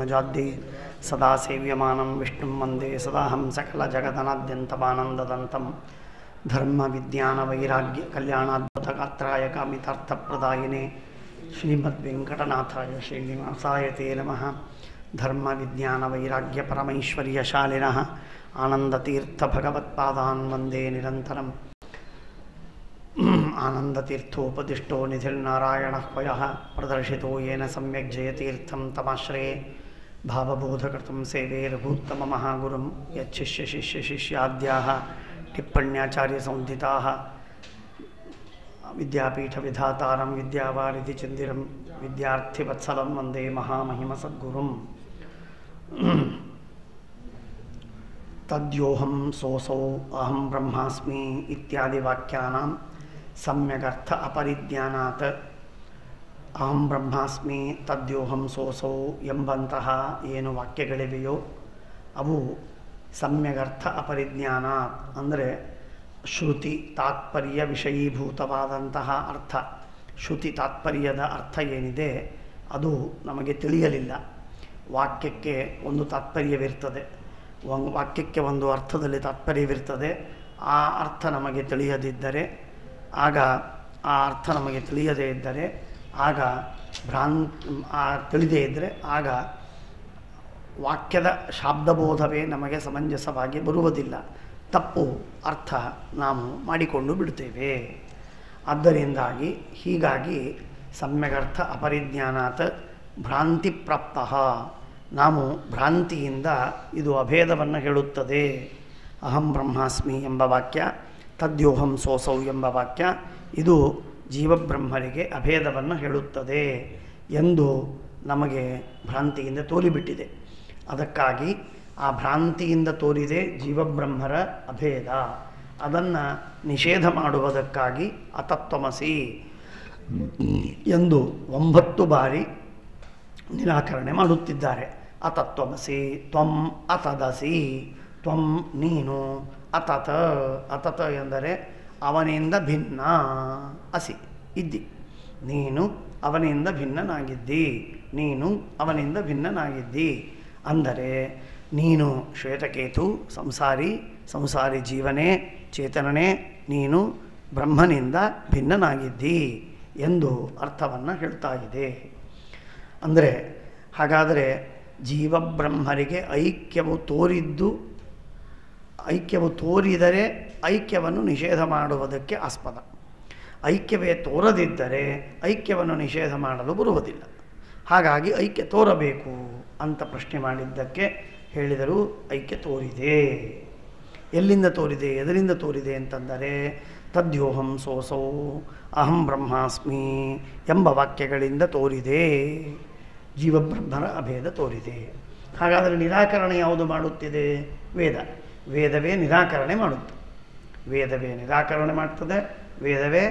ಪೂರ್ಣಗುಣಜಾದ್ಯೈ ಸದಾ ಸೇವ್ಯಮಾನಂ ವಿಷ್ಣುಂ ವಂದೇ ಸದಾಹಂ ಸಕಲಜಗದನಾದ್ಯಂತಮಾನಂದದಂತಂ ಧರ್ಮವಿಜ್ಞಾನವೈರಾಗ್ಯ ಕಲ್ಯಾಣಾದ್ಭುತಗಾತ್ರಾಯ ಕಾಮಿತಾರ್ಥಪ್ರದಾಯಿನೇ ಶ್ರೀಮದ್ವೆಂಕಟನಾಥಾಯ ಶ್ರೀನಿವಾಸಾಯ ತೇ ನಮಃ ಧರ್ಮವಿಜ್ಞಾನವೈರಾಗ್ಯಪರಮೈಶ್ವರ್ಯಶಾಲಿನಃ ಆನಂದತೀರ್ಥಭಗವತ್ಪಾದಾನ್ ವಂದೇ ನಿರಂತರಂ ಆನಂದತೀರ್ಥೋಪದಿಷ್ಟೋ ನಿಧಿರ್ನಾರಾಯಣಃ ಪಯಃ ಪ್ರದರ್ಶಿತೋ ಯೇನ ಸಮ್ಯಕ್ ಜಯತೀರ್ಥಂ ತಮಾಶ್ರಯೇ ಭಾವಬೋಧಕೃತಂ ಸೇವೇರಭೂತ್ತಮ ಮಹಾಗುರುಂ ಯಚ್ಚಿಷ್ಯ ಶಿಷ್ಯ ಶಿಷ್ಯಾದ್ಯಾः ಟಿಪ್ಪಣ್ಯಾಚಾರ್ಯಸಂಹಿತಾः ವಿದ್ಯಾಪೀಠವಿಧಾತಾರಂ ವಿದ್ಯಾವಾರಿಧಿಚಂದಿರಂ ವಿದ್ಯಾರ್ಥಿವತ್ಸಲಂ ವಂದೇ ಮಹಾಮಹಿಮಸದ್ಗುರುಂ ತದ್ಯೋಹಂ ಸೋಸೌ ಅಹಂ ಬ್ರಹ್ಮಾಸ್ಮಿ ಇತ್ಯಾದಿ ವಾಕ್ಯಾನಾಂ ಸಮ್ಯಗರ್ಥ ಅಪರಿಜ್ಞಾನಾತ್ ಅಹಂ ಬ್ರಹ್ಮಾಸ್ಮಿ ತದ್ಯೋಹಂ ಸೋಸೌ ಎಂಬಂತಹ ಏನು ವಾಕ್ಯಗಳಿವೆಯೋ ಅವು ಸಮ್ಯಗರ್ಥ ಅಪರಿಜ್ಞಾನ ಅಂದರೆ ಶ್ರುತಿ ತಾತ್ಪರ್ಯ ವಿಷಯೀಭೂತವಾದಂತಹ ಅರ್ಥ ಶ್ರುತಿ ತಾತ್ಪರ್ಯದ ಅರ್ಥ ಏನಿದೆ ಅದು ನಮಗೆ ತಿಳಿಯಲಿಲ್ಲ ವಾಕ್ಯಕ್ಕೆ ಒಂದು ತಾತ್ಪರ್ಯವಿರ್ತದೆ ವ- ವಾಕ್ಯಕ್ಕೆ ಒಂದು ಅರ್ಥದಲ್ಲಿ ತಾತ್ಪರ್ಯವಿರ್ತದೆ ಆ ಅರ್ಥ ನಮಗೆ ತಿಳಿಯದಿದ್ದರೆ ಆಗ ಆ ಅರ್ಥ ನಮಗೆ ತಿಳಿಯದೇ ಇದ್ದರೆ ಆಗ ಭ್ರಾಂತ್ ಆ ತಿಳಿದೇ ಇದ್ದರೆ ಆಗ ವಾಕ್ಯದ ಶಾಬ್ದಬೋಧವೇ ನಮಗೆ ಸಮಂಜಸವಾಗಿ ಬರುವುದಿಲ್ಲ ತಪ್ಪು ಅರ್ಥ ನಾವು ಮಾಡಿಕೊಂಡು ಬಿಡುತ್ತೇವೆ ಆದ್ದರಿಂದಾಗಿ ಹೀಗಾಗಿ ಸಮ್ಯಗರ್ಥ ಅಪರಿಜ್ಞಾನಾತ್ ಭ್ರಾಂತಿ ಪ್ರಾಪ್ತ ನಾವು ಭ್ರಾಂತಿಯಿಂದ ಇದು ಅಭೇದವನ್ನು ಹೇಳುತ್ತದೆ ಅಹಂ ಬ್ರಹ್ಮಾಸ್ಮಿ ಎಂಬ ವಾಕ್ಯ ತದ್ಯೋಹಂ ಸೋಸೌ ಎಂಬ ವಾಕ್ಯ ಇದು ಜೀವಬ್ರಹ್ಮರಿಗೆ ಅಭೇದವನ್ನು ಹೇಳುತ್ತದೆ ಎಂದು ನಮಗೆ ಭ್ರಾಂತಿಯಿಂದ ತೋರಿಬಿಟ್ಟಿದೆ ಅದಕ್ಕಾಗಿ ಆ ಭ್ರಾಂತಿಯಿಂದ ತೋರಿದೆ ಜೀವಬ್ರಹ್ಮರ ಅಭೇದ ಅದನ್ನು ನಿಷೇಧ ಮಾಡುವುದಕ್ಕಾಗಿ ಅತತ್ವಮಸಿ ಎಂದು ಒಂಬತ್ತು ಬಾರಿ ನಿರಾಕರಣೆ ಮಾಡುತ್ತಿದ್ದಾರೆ ಅತತ್ವಮಸಿ ತ್ವಂ ಅತದಸಿ ತ್ವಂ ನೀನು ಅತತ ಅತತ ಎಂದರೆ ಅವನಿಂದ ಭಿನ್ನ ಅಸಿ ಇದ್ದಿ ನೀನು ಅವನಿಂದ ಭಿನ್ನನಾಗಿದ್ದಿ ನೀನು ಅವನಿಂದ ಭಿನ್ನನಾಗಿದ್ದಿ ಅಂದರೆ ನೀನು ಶ್ವೇತಕೇತು ಸಂಸಾರಿ ಸಂಸಾರಿ ಜೀವನೇ ಚೇತನನೇ ನೀನು ಬ್ರಹ್ಮನಿಂದ ಭಿನ್ನನಾಗಿದ್ದಿ ಎಂದು ಅರ್ಥವನ್ನು ಹೇಳ್ತಾ ಇದೆ ಅಂದರೆ ಹಾಗಾದರೆ ಜೀವಬ್ರಹ್ಮರಿಗೆ ಐಕ್ಯವು ತೋರಿದ್ದು ಐಕ್ಯವು ತೋರಿದರೆ ಐಕ್ಯವನ್ನು ನಿಷೇಧ ಮಾಡುವುದಕ್ಕೆ ಆಸ್ಪದ ಐಕ್ಯವೇ ತೋರದಿದ್ದರೆ ಐಕ್ಯವನ್ನು ನಿಷೇಧ ಮಾಡಲು ಬರುವುದಿಲ್ಲ ಹಾಗಾಗಿ ಐಕ್ಯ ತೋರಬೇಕು ಅಂತ ಪ್ರಶ್ನೆ ಮಾಡಿದ್ದಕ್ಕೆ ಹೇಳಿದರು ಐಕ್ಯ ತೋರಿದೆ ಎಲ್ಲಿಂದ ತೋರಿದೆ ಎದರಿಂದ ತೋರಿದೆ ಅಂತಂದರೆ ತದ್ಯೋಹಂ ಸೋಸೌ ಅಹಂ ಬ್ರಹ್ಮಾಸ್ಮಿ ಎಂಬ ವಾಕ್ಯಗಳಿಂದ ತೋರಿದೆ ಜೀವಬ್ರಹ್ಮರ ಅಭೇದ ತೋರಿದೆ ಹಾಗಾದರೆ ನಿರಾಕರಣೆ ಯಾವುದು ಮಾಡುತ್ತಿದೆ ವೇದ ವೇದವೇ ನಿರಾಕರಣೆ ಮಾಡುತ್ತೆ ವೇದವೇ ನಿರಾಕರಣೆ ಮಾಡ್ತದೆ ವೇದವೇ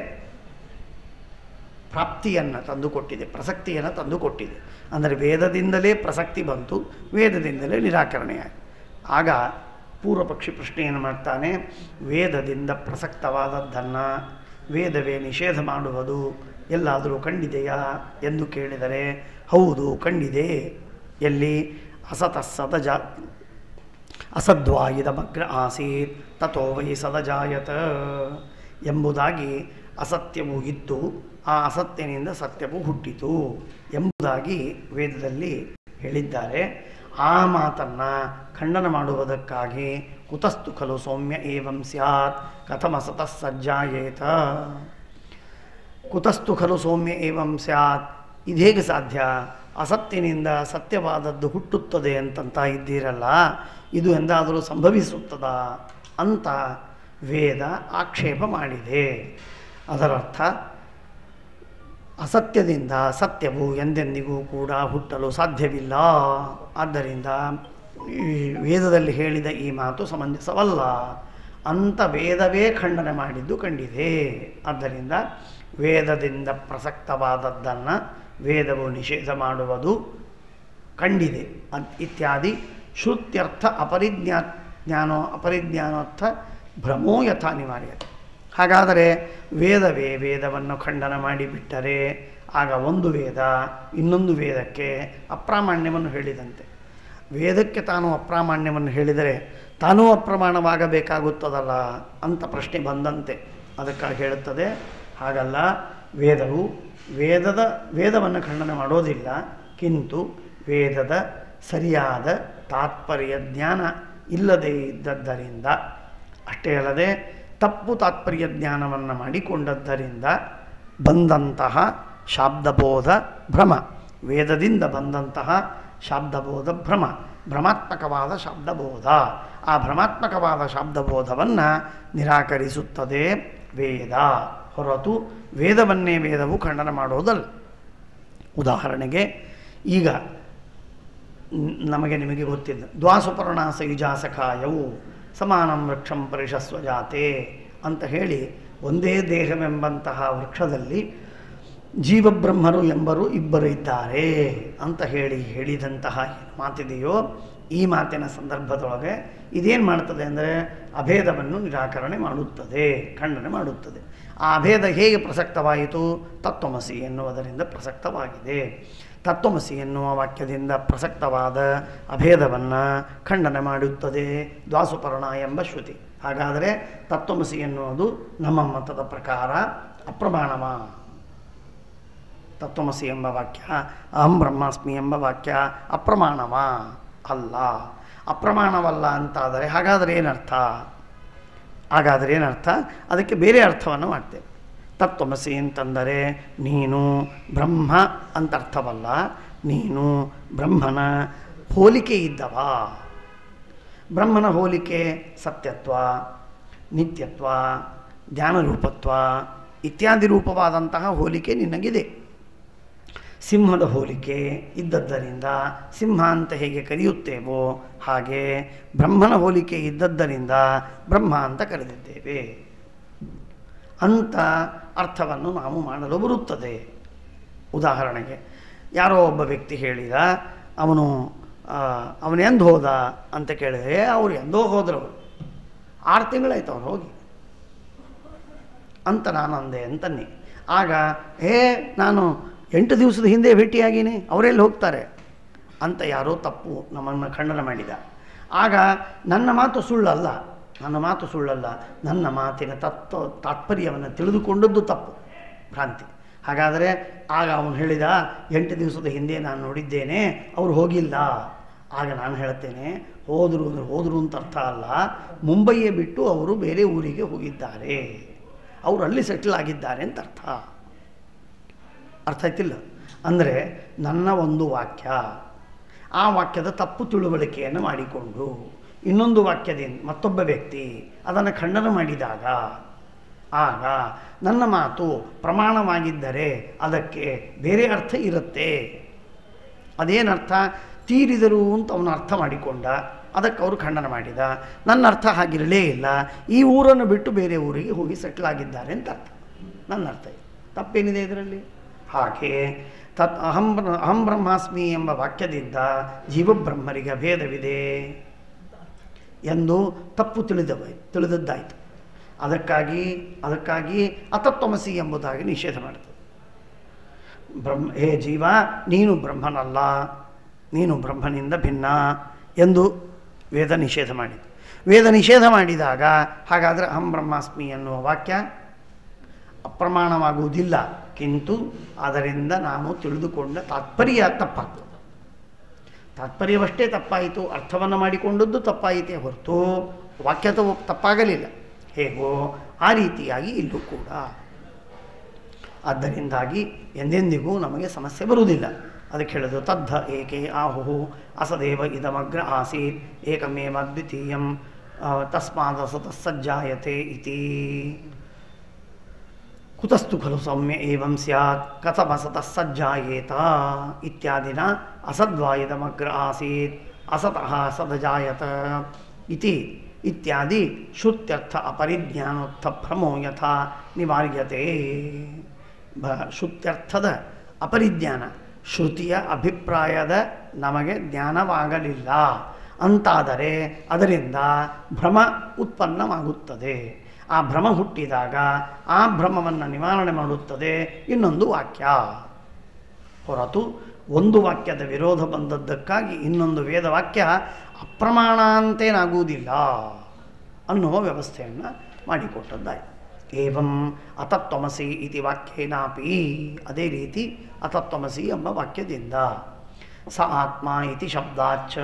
ಪ್ರಾಪ್ತಿಯನ್ನು ತಂದುಕೊಟ್ಟಿದೆ ಪ್ರಸಕ್ತಿಯನ್ನು ತಂದುಕೊಟ್ಟಿದೆ ಅಂದರೆ ವೇದದಿಂದಲೇ ಪ್ರಸಕ್ತಿ ಬಂತು ವೇದದಿಂದಲೇ ನಿರಾಕರಣೆಯಾಗಿ ಆಗ ಪೂರ್ವ ಪಕ್ಷಿ ಪ್ರಶ್ನೆಯನ್ನು ಮಾಡ್ತಾನೆ ವೇದದಿಂದ ಪ್ರಸಕ್ತವಾದದ್ದನ್ನು ವೇದವೇ ನಿಷೇಧ ಮಾಡುವುದು ಎಲ್ಲಾದರೂ ಕಂಡಿದೆಯಾ ಎಂದು ಕೇಳಿದರೆ ಹೌದು ಕಂಡಿದೆ ಎಲ್ಲಿ ಅಸತಸ್ಸತ ಜಾ ಅಸದ್ವಾಯಿದಮಗ್ರ ಆಸೀತ್ ತಥೋ ವೈ ಸದಜಾಯತ ಎಂಬುದಾಗಿ ಅಸತ್ಯವು ಇತ್ತು ಆ ಅಸತ್ಯನಿಂದ ಸತ್ಯವು ಹುಟ್ಟಿತು ಎಂಬುದಾಗಿ ವೇದದಲ್ಲಿ ಹೇಳಿದ್ದಾರೆ ಆ ಮಾತನ್ನು ಖಂಡನ ಮಾಡುವುದಕ್ಕಾಗಿ ಕುತಸ್ತು ಖಲು ಸೌಮ್ಯ ಏವಂ ಸ್ಯಾತ್ ಕಥಮಸತಃ ಸಜ್ಜಾಯೇತ ಕುತಸ್ತು ಖಲು ಸೌಮ್ಯ ಏವಂ ಸ್ಯಾತ್ ಇದೇಗೆ ಸಾಧ್ಯ ಅಸತ್ಯನಿಂದ ಸತ್ಯವಾದದ್ದು ಹುಟ್ಟುತ್ತದೆ ಅಂತಂತ ಇದ್ದೀರಲ್ಲ ಇದು ಎಂದಾದರೂ ಸಂಭವಿಸುತ್ತದಾ ಅಂತ ವೇದ ಆಕ್ಷೇಪ ಮಾಡಿದೆ ಅದರರ್ಥ ಅಸತ್ಯದಿಂದ ಸತ್ಯವು ಎಂದೆಂದಿಗೂ ಕೂಡ ಹುಟ್ಟಲು ಸಾಧ್ಯವಿಲ್ಲ ಆದ್ದರಿಂದ ಈ ವೇದದಲ್ಲಿ ಹೇಳಿದ ಈ ಮಾತು ಸಮಂಜಸವಲ್ಲ ಅಂತ ವೇದವೇ ಖಂಡನೆ ಮಾಡಿದ್ದು ಕಂಡಿದೆ ಆದ್ದರಿಂದ ವೇದದಿಂದ ಪ್ರಸಕ್ತವಾದದ್ದನ್ನು ವೇದವು ನಿಷೇಧ ಮಾಡುವುದು ಕಂಡಿದೆ ಅದ್ ಇತ್ಯಾದಿ ಶ್ರುತ್ಯರ್ಥ ಅಪರಿಜ್ಞಾ ಜ್ಞಾನೋ ಅಪರಿಜ್ಞಾನೋರ್ಥ ಭ್ರಮೋ ಯಥಾ ಅನಿವಾರ್ಯತೆ ಹಾಗಾದರೆ ವೇದವೇ ವೇದವನ್ನು ಖಂಡನ ಮಾಡಿಬಿಟ್ಟರೆ ಆಗ ಒಂದು ವೇದ ಇನ್ನೊಂದು ವೇದಕ್ಕೆ ಅಪ್ರಾಮಾಣ್ಯವನ್ನು ಹೇಳಿದಂತೆ ವೇದಕ್ಕೆ ತಾನು ಅಪ್ರಾಮಾಣ್ಯವನ್ನು ಹೇಳಿದರೆ ತಾನೂ ಅಪ್ರಮಾಣವಾಗಬೇಕಾಗುತ್ತದಲ್ಲ ಅಂತ ಪ್ರಶ್ನೆ ಬಂದಂತೆ ಅದಕ್ಕಾಗಿ ಹೇಳುತ್ತದೆ ಹಾಗಲ್ಲ ವೇದವು ವೇದದ ವೇದವನ್ನು ಖಂಡನೆ ಮಾಡೋದಿಲ್ಲ ಕಿಂತು ವೇದದ ಸರಿಯಾದ ತಾತ್ಪರ್ಯ ಜ್ಞಾನ ಇಲ್ಲದೇ ಇದ್ದದ್ದರಿಂದ ಅಷ್ಟೇ ಅಲ್ಲದೆ ತಪ್ಪು ತಾತ್ಪರ್ಯ ಜ್ಞಾನವನ್ನು ಮಾಡಿಕೊಂಡದ್ದರಿಂದ ಬಂದಂತಹ ಶಾಬ್ದಬೋಧ ಭ್ರಮ ವೇದದಿಂದ ಬಂದಂತಹ ಶಾಬ್ದಬೋಧ ಭ್ರಮ ಭ್ರಮಾತ್ಮಕವಾದ ಶಾಬ್ದಬೋಧ ಆ ಭ್ರಮಾತ್ಮಕವಾದ ಶಾಬ್ದಬೋಧವನ್ನು ನಿರಾಕರಿಸುತ್ತದೆ ವೇದ ಹೊರತು ವೇದವನ್ನೇ ವೇದವು ಖಂಡನ ಮಾಡೋದಲ್ಲ ಉದಾಹರಣೆಗೆ ಈಗ ನ್- ನಮಗೆ ನಿಮಗೆ ಗೊತ್ತಿಲ್ಲ ದ್ವಾಸುಪರ್ಣಾಸ ಯುಜಾಸಖಾಯವು ಸಮಾನಂ ವೃಕ್ಷಂ ಪರಿಷಸ್ವ ಜಾತೆ ಅಂತ ಹೇಳಿ ಒಂದೇ ದೇಹವೆಂಬಂತಹ ವೃಕ್ಷದಲ್ಲಿ ಜೀವಬ್ರಹ್ಮರು ಎಂಬರು ಇಬ್ಬರು ಇದ್ದಾರೆ ಅಂತ ಹೇಳಿ ಹೇಳಿದಂತಹ ಏನು ಮಾತಿದೆಯೋ ಈ ಮಾತಿನ ಸಂದರ್ಭದೊಳಗೆ ಇದೇನು ಮಾಡ್ತದೆ ಅಂದರೆ ಅಭೇದವನ್ನು ನಿರಾಕರಣೆ ಮಾಡುತ್ತದೆ ಖಂಡನೆ ಮಾಡುತ್ತದೆ ಆ ಅಭೇದ ಹೇಗೆ ಪ್ರಸಕ್ತವಾಯಿತು ತತ್ವಮಸಿ ಎನ್ನುವುದರಿಂದ ಪ್ರಸಕ್ತವಾಗಿದೆ ತತ್ವಮಸಿ ಎನ್ನುವ ವಾಕ್ಯದಿಂದ ಪ್ರಸಕ್ತವಾದ ಅಭೇದವನ್ನು ಖಂಡನೆ ಮಾಡುತ್ತದೆ ದ್ವಾಸುಪರ್ಣ ಎಂಬ ಶ್ರುತಿ ಹಾಗಾದರೆ ತತ್ವಮಸಿ ಎನ್ನುವುದು ನಮ್ಮ ಮತದ ಪ್ರಕಾರ ಅಪ್ರಮಾಣವ ತತ್ವಮಸಿ ಎಂಬ ವಾಕ್ಯ ಅಹಂ ಬ್ರಹ್ಮಾಸ್ಮಿ ಎಂಬ ವಾಕ್ಯ ಅಪ್ರಮಾಣವ ಅಲ್ಲ ಅಪ್ರಮಾಣವಲ್ಲ ಅಂತಾದರೆ ಹಾಗಾದರೆ ಏನರ್ಥ ಹಾಗಾದರೆ ಏನರ್ಥ ಅದಕ್ಕೆ ಬೇರೆ ಅರ್ಥವನ್ನು ಮಾಡ್ತೇವೆ ತತ್ವಮಸಿ ಅಂತಂದರೆ ನೀನು ಬ್ರಹ್ಮ ಅಂತ ಅರ್ಥವಲ್ಲ ನೀನು ಬ್ರಹ್ಮನ ಹೋಲಿಕೆ ಇದ್ದವ ಬ್ರಹ್ಮನ ಹೋಲಿಕೆ ಸತ್ಯತ್ವ ನಿತ್ಯತ್ವ ಜ್ಞಾನರೂಪತ್ವ ಇತ್ಯಾದಿ ರೂಪವಾದಂತಹ ಹೋಲಿಕೆ ನಿನಗಿದೆ ಸಿಂಹದ ಹೋಲಿಕೆ ಇದ್ದದ್ದರಿಂದ ಸಿಂಹ ಅಂತ ಹೇಗೆ ಕರೆಯುತ್ತೇವೋ ಹಾಗೆ ಬ್ರಹ್ಮನ ಹೋಲಿಕೆ ಇದ್ದದ್ದರಿಂದ ಬ್ರಹ್ಮ ಅಂತ ಕರೆದಿದ್ದೇವೆ ಅಂತ ಅರ್ಥವನ್ನು ನಾವು ಮಾಡಲು ಬರುತ್ತದೆ ಉದಾಹರಣೆಗೆ ಯಾರೋ ಒಬ್ಬ ವ್ಯಕ್ತಿ ಹೇಳಿದ ಅವನು ಆ, ಅವನು ಎಂದು ಹೋದ ಅಂತ ಕೇಳಿದ್ರೆ ಅವ್ರು ಎಂದೋ ಹೋದರು ಅವರು ಆರು ತಿಂಗಳಾಯ್ತು ಅವ್ರು ಹೋಗಿ ಅಂತ ನಾನು ಅಂದೆ ಅಂತನ್ನಿ ಆಗ ಏ ನಾನು ಎಂಟು ದಿವಸದ ಹಿಂದೆ ಭೇಟಿಯಾಗೀನಿ ಅವರೆಲ್ಲಿ ಹೋಗ್ತಾರೆ ಅಂತ ಯಾರೋ ತಪ್ಪು ನಮ್ಮನ್ನು ಖಂಡನ ಮಾಡಿದ ಆಗ ನನ್ನ ಮಾತು ಸುಳ್ಳಲ್ಲ ನನ್ನ ಮಾತು ಸುಳ್ಳಲ್ಲ ನನ್ನ ಮಾತಿನ ತತ್ವ ತಾತ್ಪರ್ಯವನ್ನು ತಿಳಿದುಕೊಂಡದ್ದು ತಪ್ಪು ಭ್ರಾಂತಿ ಹಾಗಾದರೆ ಆಗ ಅವನು ಹೇಳಿದ ಎಂಟು ದಿವಸದ ಹಿಂದೆ ನಾನು ನೋಡಿದ್ದೇನೆ ಅವರು ಹೋಗಿಲ್ಲ ಆಗ ನಾನು ಹೇಳ್ತೇನೆ ಹೋದರು ಅಂದರೆ ಹೋದರು ಅಂತ ಅರ್ಥ ಅಲ್ಲ ಮುಂಬೈಯೇ ಬಿಟ್ಟು ಅವರು ಬೇರೆ ಊರಿಗೆ ಹೋಗಿದ್ದಾರೆ ಅವರು ಅಲ್ಲಿ ಸೆಟ್ಲ್ ಆಗಿದ್ದಾರೆ ಅಂತ ಅರ್ಥ ಅರ್ಥ ಆಯ್ತಿಲ್ಲ ಅಂದರೆ ನನ್ನ ಒಂದು ವಾಕ್ಯ ಆ ವಾಕ್ಯದ ತಪ್ಪು ತಿಳುವಳಿಕೆಯನ್ನು ಮಾಡಿಕೊಂಡು ಇನ್ನೊಂದು ವಾಕ್ಯದಿಂದ ಮತ್ತೊಬ್ಬ ವ್ಯಕ್ತಿ ಅದನ್ನು ಖಂಡನ ಮಾಡಿದಾಗ ಆಗ ನನ್ನ ಮಾತು ಪ್ರಮಾಣವಾಗಿದ್ದರೆ ಅದಕ್ಕೆ ಬೇರೆ ಅರ್ಥ ಇರುತ್ತೆ ಅದೇನರ್ಥ ತೀರಿದರು ಅಂತ ಅವನು ಅರ್ಥ ಮಾಡಿಕೊಂಡ ಅದಕ್ಕೆ ಅವರು ಖಂಡನ ಮಾಡಿದ ನನ್ನ ಅರ್ಥ ಹಾಗಿರಲೇ ಇಲ್ಲ ಈ ಊರನ್ನು ಬಿಟ್ಟು ಬೇರೆ ಊರಿಗೆ ಹೋಗಿ ಸೆಟ್ಲ್ ಆಗಿದ್ದಾರೆ ಅಂತ ಅರ್ಥ ನನ್ನ ಅರ್ಥ ಇದೆ ತಪ್ಪೇನಿದೆ ಇದರಲ್ಲಿ ಹಾಗೆ ತತ್ ಅಹಂ ಬ್ರ- ಅಹಂ ಬ್ರಹ್ಮಾಸ್ಮಿ ಎಂಬ ವಾಕ್ಯದಿಂದ ಜೀವಬ್ರಹ್ಮರಿಗೆ ಅಭೇದವಿದೆ ಎಂದು ತಪ್ಪು ತಿಳಿದವ ತಿಳಿದದ್ದಾಯಿತು ಅದಕ್ಕಾಗಿ ಅದಕ್ಕಾಗಿ ಅತತ್ವಮಸಿ ಎಂಬುದಾಗಿ ನಿಷೇಧ ಮಾಡ್ತದೆ ಬ್ರಹ್ಮ ಹೇ ಜೀವ ನೀನು ಬ್ರಹ್ಮನಲ್ಲ ನೀನು ಬ್ರಹ್ಮನಿಂದ ಭಿನ್ನ ಎಂದು ವೇದ ನಿಷೇಧ ಮಾಡಿತು ವೇದ ನಿಷೇಧ ಮಾಡಿದಾಗ ಹಾಗಾದರೆ ಅಹಂ ಬ್ರಹ್ಮಾಸ್ಮಿ ಎನ್ನುವ ವಾಕ್ಯ ಅಪ್ರಮಾಣವಾಗುವುದಿಲ್ಲ ಕಿಂತು ಅದರಿಂದ ನಾನು ತಿಳಿದುಕೊಂಡ ತಾತ್ಪರ್ಯ ತಪ್ಪಾಗ್ತದೆ ತಾತ್ಪರ್ಯವಷ್ಟೇ ತಪ್ಪಾಯಿತು ಅರ್ಥವನ್ನು ಮಾಡಿಕೊಂಡದ್ದು ತಪ್ಪಾಯಿತೇ ಹೊರತು ವಾಕ್ಯ ತ- ತಪ್ಪಾಗಲಿಲ್ಲ ಹೇಗೋ ಆ ರೀತಿಯಾಗಿ ಇಲ್ಲೂ ಕೂಡ ಆದ್ದರಿಂದಾಗಿ ಎಂದೆಂದಿಗೂ ನಮಗೆ ಸಮಸ್ಯೆ ಬರುವುದಿಲ್ಲ ಅದಕ್ಕೆ ಹೇಳೋದು ತದ್ಧ ಏಕೆ ಆಹುಹು ಅಸದೇವ ಇದಮಗ್ರ ಆಸೀತ್ ಏಕಮೇವ ದ್ವಿತೀಯಂ ಆ, ತಸ್ಮಾದ ಸತಃ ಸಜ್ಜಾಯತೆ ಇತಿ ಕುತಸ್ತು ಖಲು ಸೌಮ್ಯ ಏವಂ ಸ್ಯಾತ್ ಕಥಮಸತಃ ಸಜ್ಜಾಯೇತ ಇತ್ಯಾದಿನ ಅಸದ್ವಾಯಿದಮಗ್ರ ಆಸೀತ್ ಅಸತಃ ಸದಜಾಯತ ಇತಿ ಇತ್ಯಾದಿ ಶ್ರುತ್ಯರ್ಥ ಅಪರಿಜ್ಞಾನೋತ್ಥ ಭ್ರಮೋ ಯಥಾ ನಿವಾರ್ಯತೆ ಬ ಶ್ರುತ್ಯರ್ಥದ ಅಪರಿಜ್ಞಾನ ಶ್ರುತಿಯ ಅಭಿಪ್ರಾಯದ ನಮಗೆ ಜ್ಞಾನವಾಗಲಿಲ್ಲ ಅಂತಾದರೆ ಅದರಿಂದ ಭ್ರಮ ಉತ್ಪನ್ನವಾಗುತ್ತದೆ ಆ ಭ್ರಮ ಹುಟ್ಟಿದಾಗ ಆ ಭ್ರಮವನ್ನು ನಿವಾರಣೆ ಮಾಡುತ್ತದೆ ಇನ್ನೊಂದು ವಾಕ್ಯ ಹೊರತು ಒಂದು ವಾಕ್ಯದ ವಿರೋಧ ಬಂದದ್ದಕ್ಕಾಗಿ ಇನ್ನೊಂದು ವೇದವಾಕ್ಯ ಅಪ್ರಮಾಣ ಅಂತೇನಾಗುವುದಿಲ್ಲ ಅನ್ನುವ ವ್ಯವಸ್ಥೆಯನ್ನು ಮಾಡಿಕೊಟ್ಟದ್ದಾಯಿತು ಏವಂ ಅತತ್ವಮಸಿ ಇತಿ ವಾಕ್ಯೇನಾಪಿ ಅದೇ ರೀತಿ ಅತತ್ವಮಸಿ ಎಂಬ ವಾಕ್ಯದಿಂದ ಸ ಆತ್ಮ ಇತಿ ಶಬ್ದಾಚ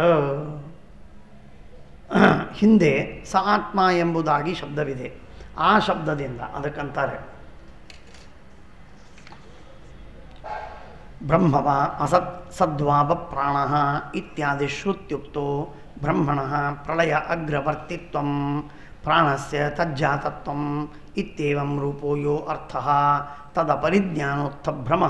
ಹಿಂದೆ ಸ ಆತ್ಮ ಎಂಬುದಾಗಿ ಶಬ್ದವಿದೆ ಆ ಶಬ್ದದಿಂದ ಅದಕ್ಕಂತಾರೆ ಬ್ರಹ್ಮವ ಅಸತ್ ಸದ್ವಾವ ಪ್ರಾಣ ಇತ್ಯಾದಿ ಶ್ರುತ್ಯುಕ್ತೋ ಬ್ರಹ್ಮಣ ಪ್ರಳಯ ಅಗ್ರವರ್ತಿತ್ವ ಪ್ರಾಣಸ್ಯ ತಜ್ಜಾತತ್ವ ಇತ್ಯೇವಂ ರೂಪೋ ಯೋ ಅರ್ಥ ತದಪರಿಜ್ಞಾನೋತ್ಥ ಭ್ರಮ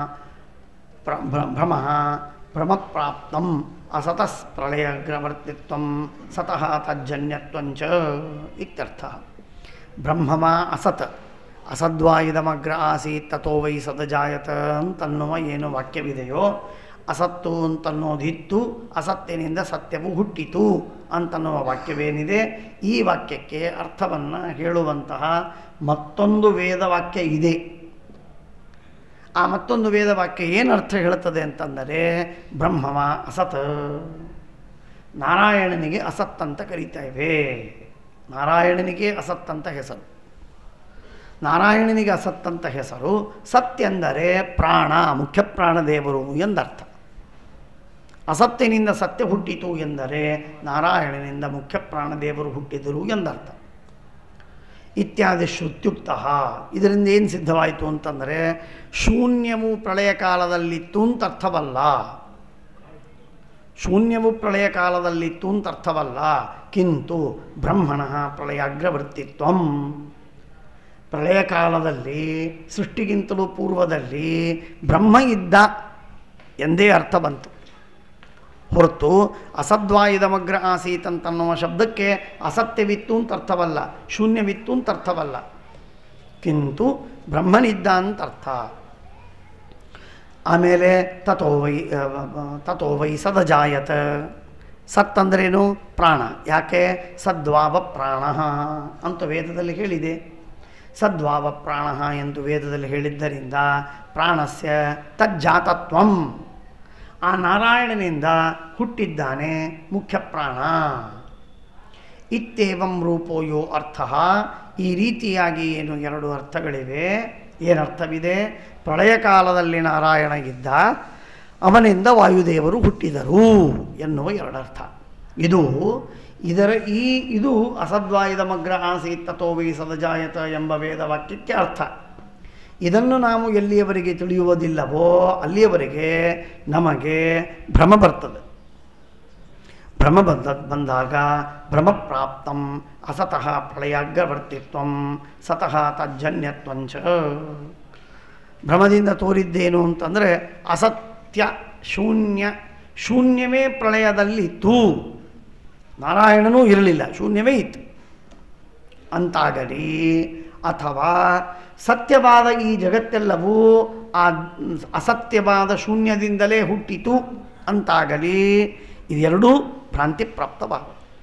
ಭ್ರಮ ಭ್ರಮಪ್ರಾಪ್ತಂ ಅಸತಸ್ ಪ್ರಳಯಗ್ರವರ್ತಿತ್ವ ಸತಃ ತಜ್ಜನ್ಯತ್ವಂಚ ಇತ್ಯರ್ಥ ಬ್ರಹ್ಮವ ಅಸತ್ ಅಸದ್ವಾ ಇದಮಗ್ರ ಆಸೀತ್ ತಥೋ ವೈ ಸದಜಾಯತ ಅಂತನ್ನುವ ಏನು ವಾಕ್ಯವಿದೆಯೋ ಅಸತ್ತು ಅಂತನ್ನೋದಿತ್ತು ಅಸತ್ತಿನಿಂದ ಸತ್ಯವು ಹುಟ್ಟಿತು ಅಂತನ್ನುವ ವಾಕ್ಯವೇನಿದೆ ಈ ವಾಕ್ಯಕ್ಕೆ ಅರ್ಥವನ್ನು ಹೇಳುವಂತಹ ಮತ್ತೊಂದು ವೇದವಾಕ್ಯ ಇದೆ ಆ ಮತ್ತೊಂದು ವೇದವಾಕ್ಯ ಏನು ಅರ್ಥ ಹೇಳುತ್ತದೆ ಅಂತಂದರೆ ಬ್ರಹ್ಮವ ಅಸತ್ ನಾರಾಯಣನಿಗೆ ಅಸತ್ ಅಂತ ಕರೀತೇವೆ ನಾರಾಯಣನಿಗೆ ಅಸತ್ ಅಂತ ಹೆಸರು ನಾರಾಯಣನಿಗೆ ಅಸತ್ ಅಂತ ಹೆಸರು ಸತ್ ಎಂದರೆ ಪ್ರಾಣ ಮುಖ್ಯ ಪ್ರಾಣದೇವರು ಎಂದರ್ಥ ಅಸತ್ತಿನಿಂದ ಸತ್ಯ ಹುಟ್ಟಿತು ಎಂದರೆ ನಾರಾಯಣನಿಂದ ಮುಖ್ಯ ಪ್ರಾಣದೇವರು ಹುಟ್ಟಿದರು ಎಂದರ್ಥ ಇತ್ಯಾದಿ ಶ್ರುತ್ಯುಕ್ತ ಇದರಿಂದ ಏನು ಸಿದ್ಧವಾಯಿತು ಅಂತಂದರೆ ಶೂನ್ಯವು ಪ್ರಳಯ ಕಾಲದಲ್ಲಿತ್ತು ಅಂತ ಅರ್ಥವಲ್ಲ ಶೂನ್ಯವು ಪ್ರಳಯ ಕಾಲದಲ್ಲಿತ್ತು ಅಂತ ಅರ್ಥವಲ್ಲ ಕಿಂತು ಬ್ರಹ್ಮಣ ಪ್ರಳಯಾಗ್ರವೃತ್ತಿತ್ವಂ ಪ್ರಳಯ ಕಾಲದಲ್ಲಿ ಸೃಷ್ಟಿಗಿಂತಲೂ ಪೂರ್ವದಲ್ಲಿ ಬ್ರಹ್ಮ ಇದ್ದ ಎಂದೇ ಅರ್ಥ ಬಂತು ಹೊರತು ಅಸದ್ವಾಯುಧಮಗ್ರ ಆಸೀತ್ ಅಂತನ್ನುವ ಶಬ್ದಕ್ಕೆ ಅಸತ್ಯವಿತ್ತು ಅಂತ ಅರ್ಥವಲ್ಲ ಶೂನ್ಯವಿತ್ತು ಅಂತ ಅರ್ಥವಲ್ಲ ಕಿಂತು ಬ್ರಹ್ಮನಿದ್ದ ಅಂತ ಅರ್ಥ ಆಮೇಲೆ ತಥೋ ವೈ ತಥೋ ವೈ ಸದಜಾಯತ ಸತ್ ಅಂದ್ರೇನು ಪ್ರಾಣ ಯಾಕೆ ಸದ್ವಾವ ಪ್ರಾಣ ಅಂತ ವೇದದಲ್ಲಿ ಹೇಳಿದೆ ಸದ್ವಾವ ಪ್ರಾಣ ಎಂದು ವೇದದಲ್ಲಿ ಹೇಳಿದ್ದರಿಂದ ಪ್ರಾಣಸ್ಯ ತಜ್ಜಾತತ್ವಂ ಆ ನಾರಾಯಣನಿಂದ ಹುಟ್ಟಿದ್ದಾನೆ ಮುಖ್ಯ ಪ್ರಾಣ ಇತ್ತೇವಂ ರೂಪೋಯೋ ಅರ್ಥ ಈ ರೀತಿಯಾಗಿ ಏನು ಎರಡು ಅರ್ಥಗಳಿವೆ ಏನರ್ಥವಿದೆ ಪ್ರಳಯ ಕಾಲದಲ್ಲಿ ನಾರಾಯಣ ಇದ್ದ ಅವನಿಂದ ವಾಯುದೇವರು ಹುಟ್ಟಿದರು ಎನ್ನುವ ಎರಡರ್ಥ ಇದು ಇದರ ಈ ಇದು ಅಸದ್ವಾಯುಧ ಮಗ್ರ ಆಸೀತ್ ತಥೋ ವೈ ಸದಜಾಯತ ಎಂಬ ವೇದವಾಕ್ಯಕ್ಕೆ ಅರ್ಥ ಇದನ್ನು ನಾವು ಎಲ್ಲಿಯವರೆಗೆ ತಿಳಿಯುವುದಿಲ್ಲವೋ ಅಲ್ಲಿಯವರೆಗೆ ನಮಗೆ ಭ್ರಮ ಬರ್ತದೆ ಭ್ರಮ ಬಂದ ಬಂದಾಗ ಭ್ರಮಪ್ರಾಪ್ತಂ ಅಸತಃ ಪ್ರಳಯಾಗ್ರವರ್ತಿತ್ವ ಸತಃ ತಜ್ಜನ್ಯತ್ವಂಚ ಭ್ರಮದಿಂದ ತೋರಿದ್ದೇನು ಅಂತಂದರೆ ಅಸತ್ಯ ಶೂನ್ಯ ಶೂನ್ಯವೇ ಪ್ರಳಯದಲ್ಲಿತ್ತು ನಾರಾಯಣನೂ ಇರಲಿಲ್ಲ ಶೂನ್ಯವೇ ಇತ್ತು ಅಂತಾಗಲಿ ಅಥವಾ ಸತ್ಯವಾದ ಈ ಜಗತ್ತೆಲ್ಲವೂ ಆ ಅಸತ್ಯವಾದ ಶೂನ್ಯದಿಂದಲೇ ಹುಟ್ಟಿತು ಅಂತಾಗಲಿ ಇದೆರಡೂ ಭ್ರಾಂತಿ ಪ್ರಾಪ್ತವಾಗ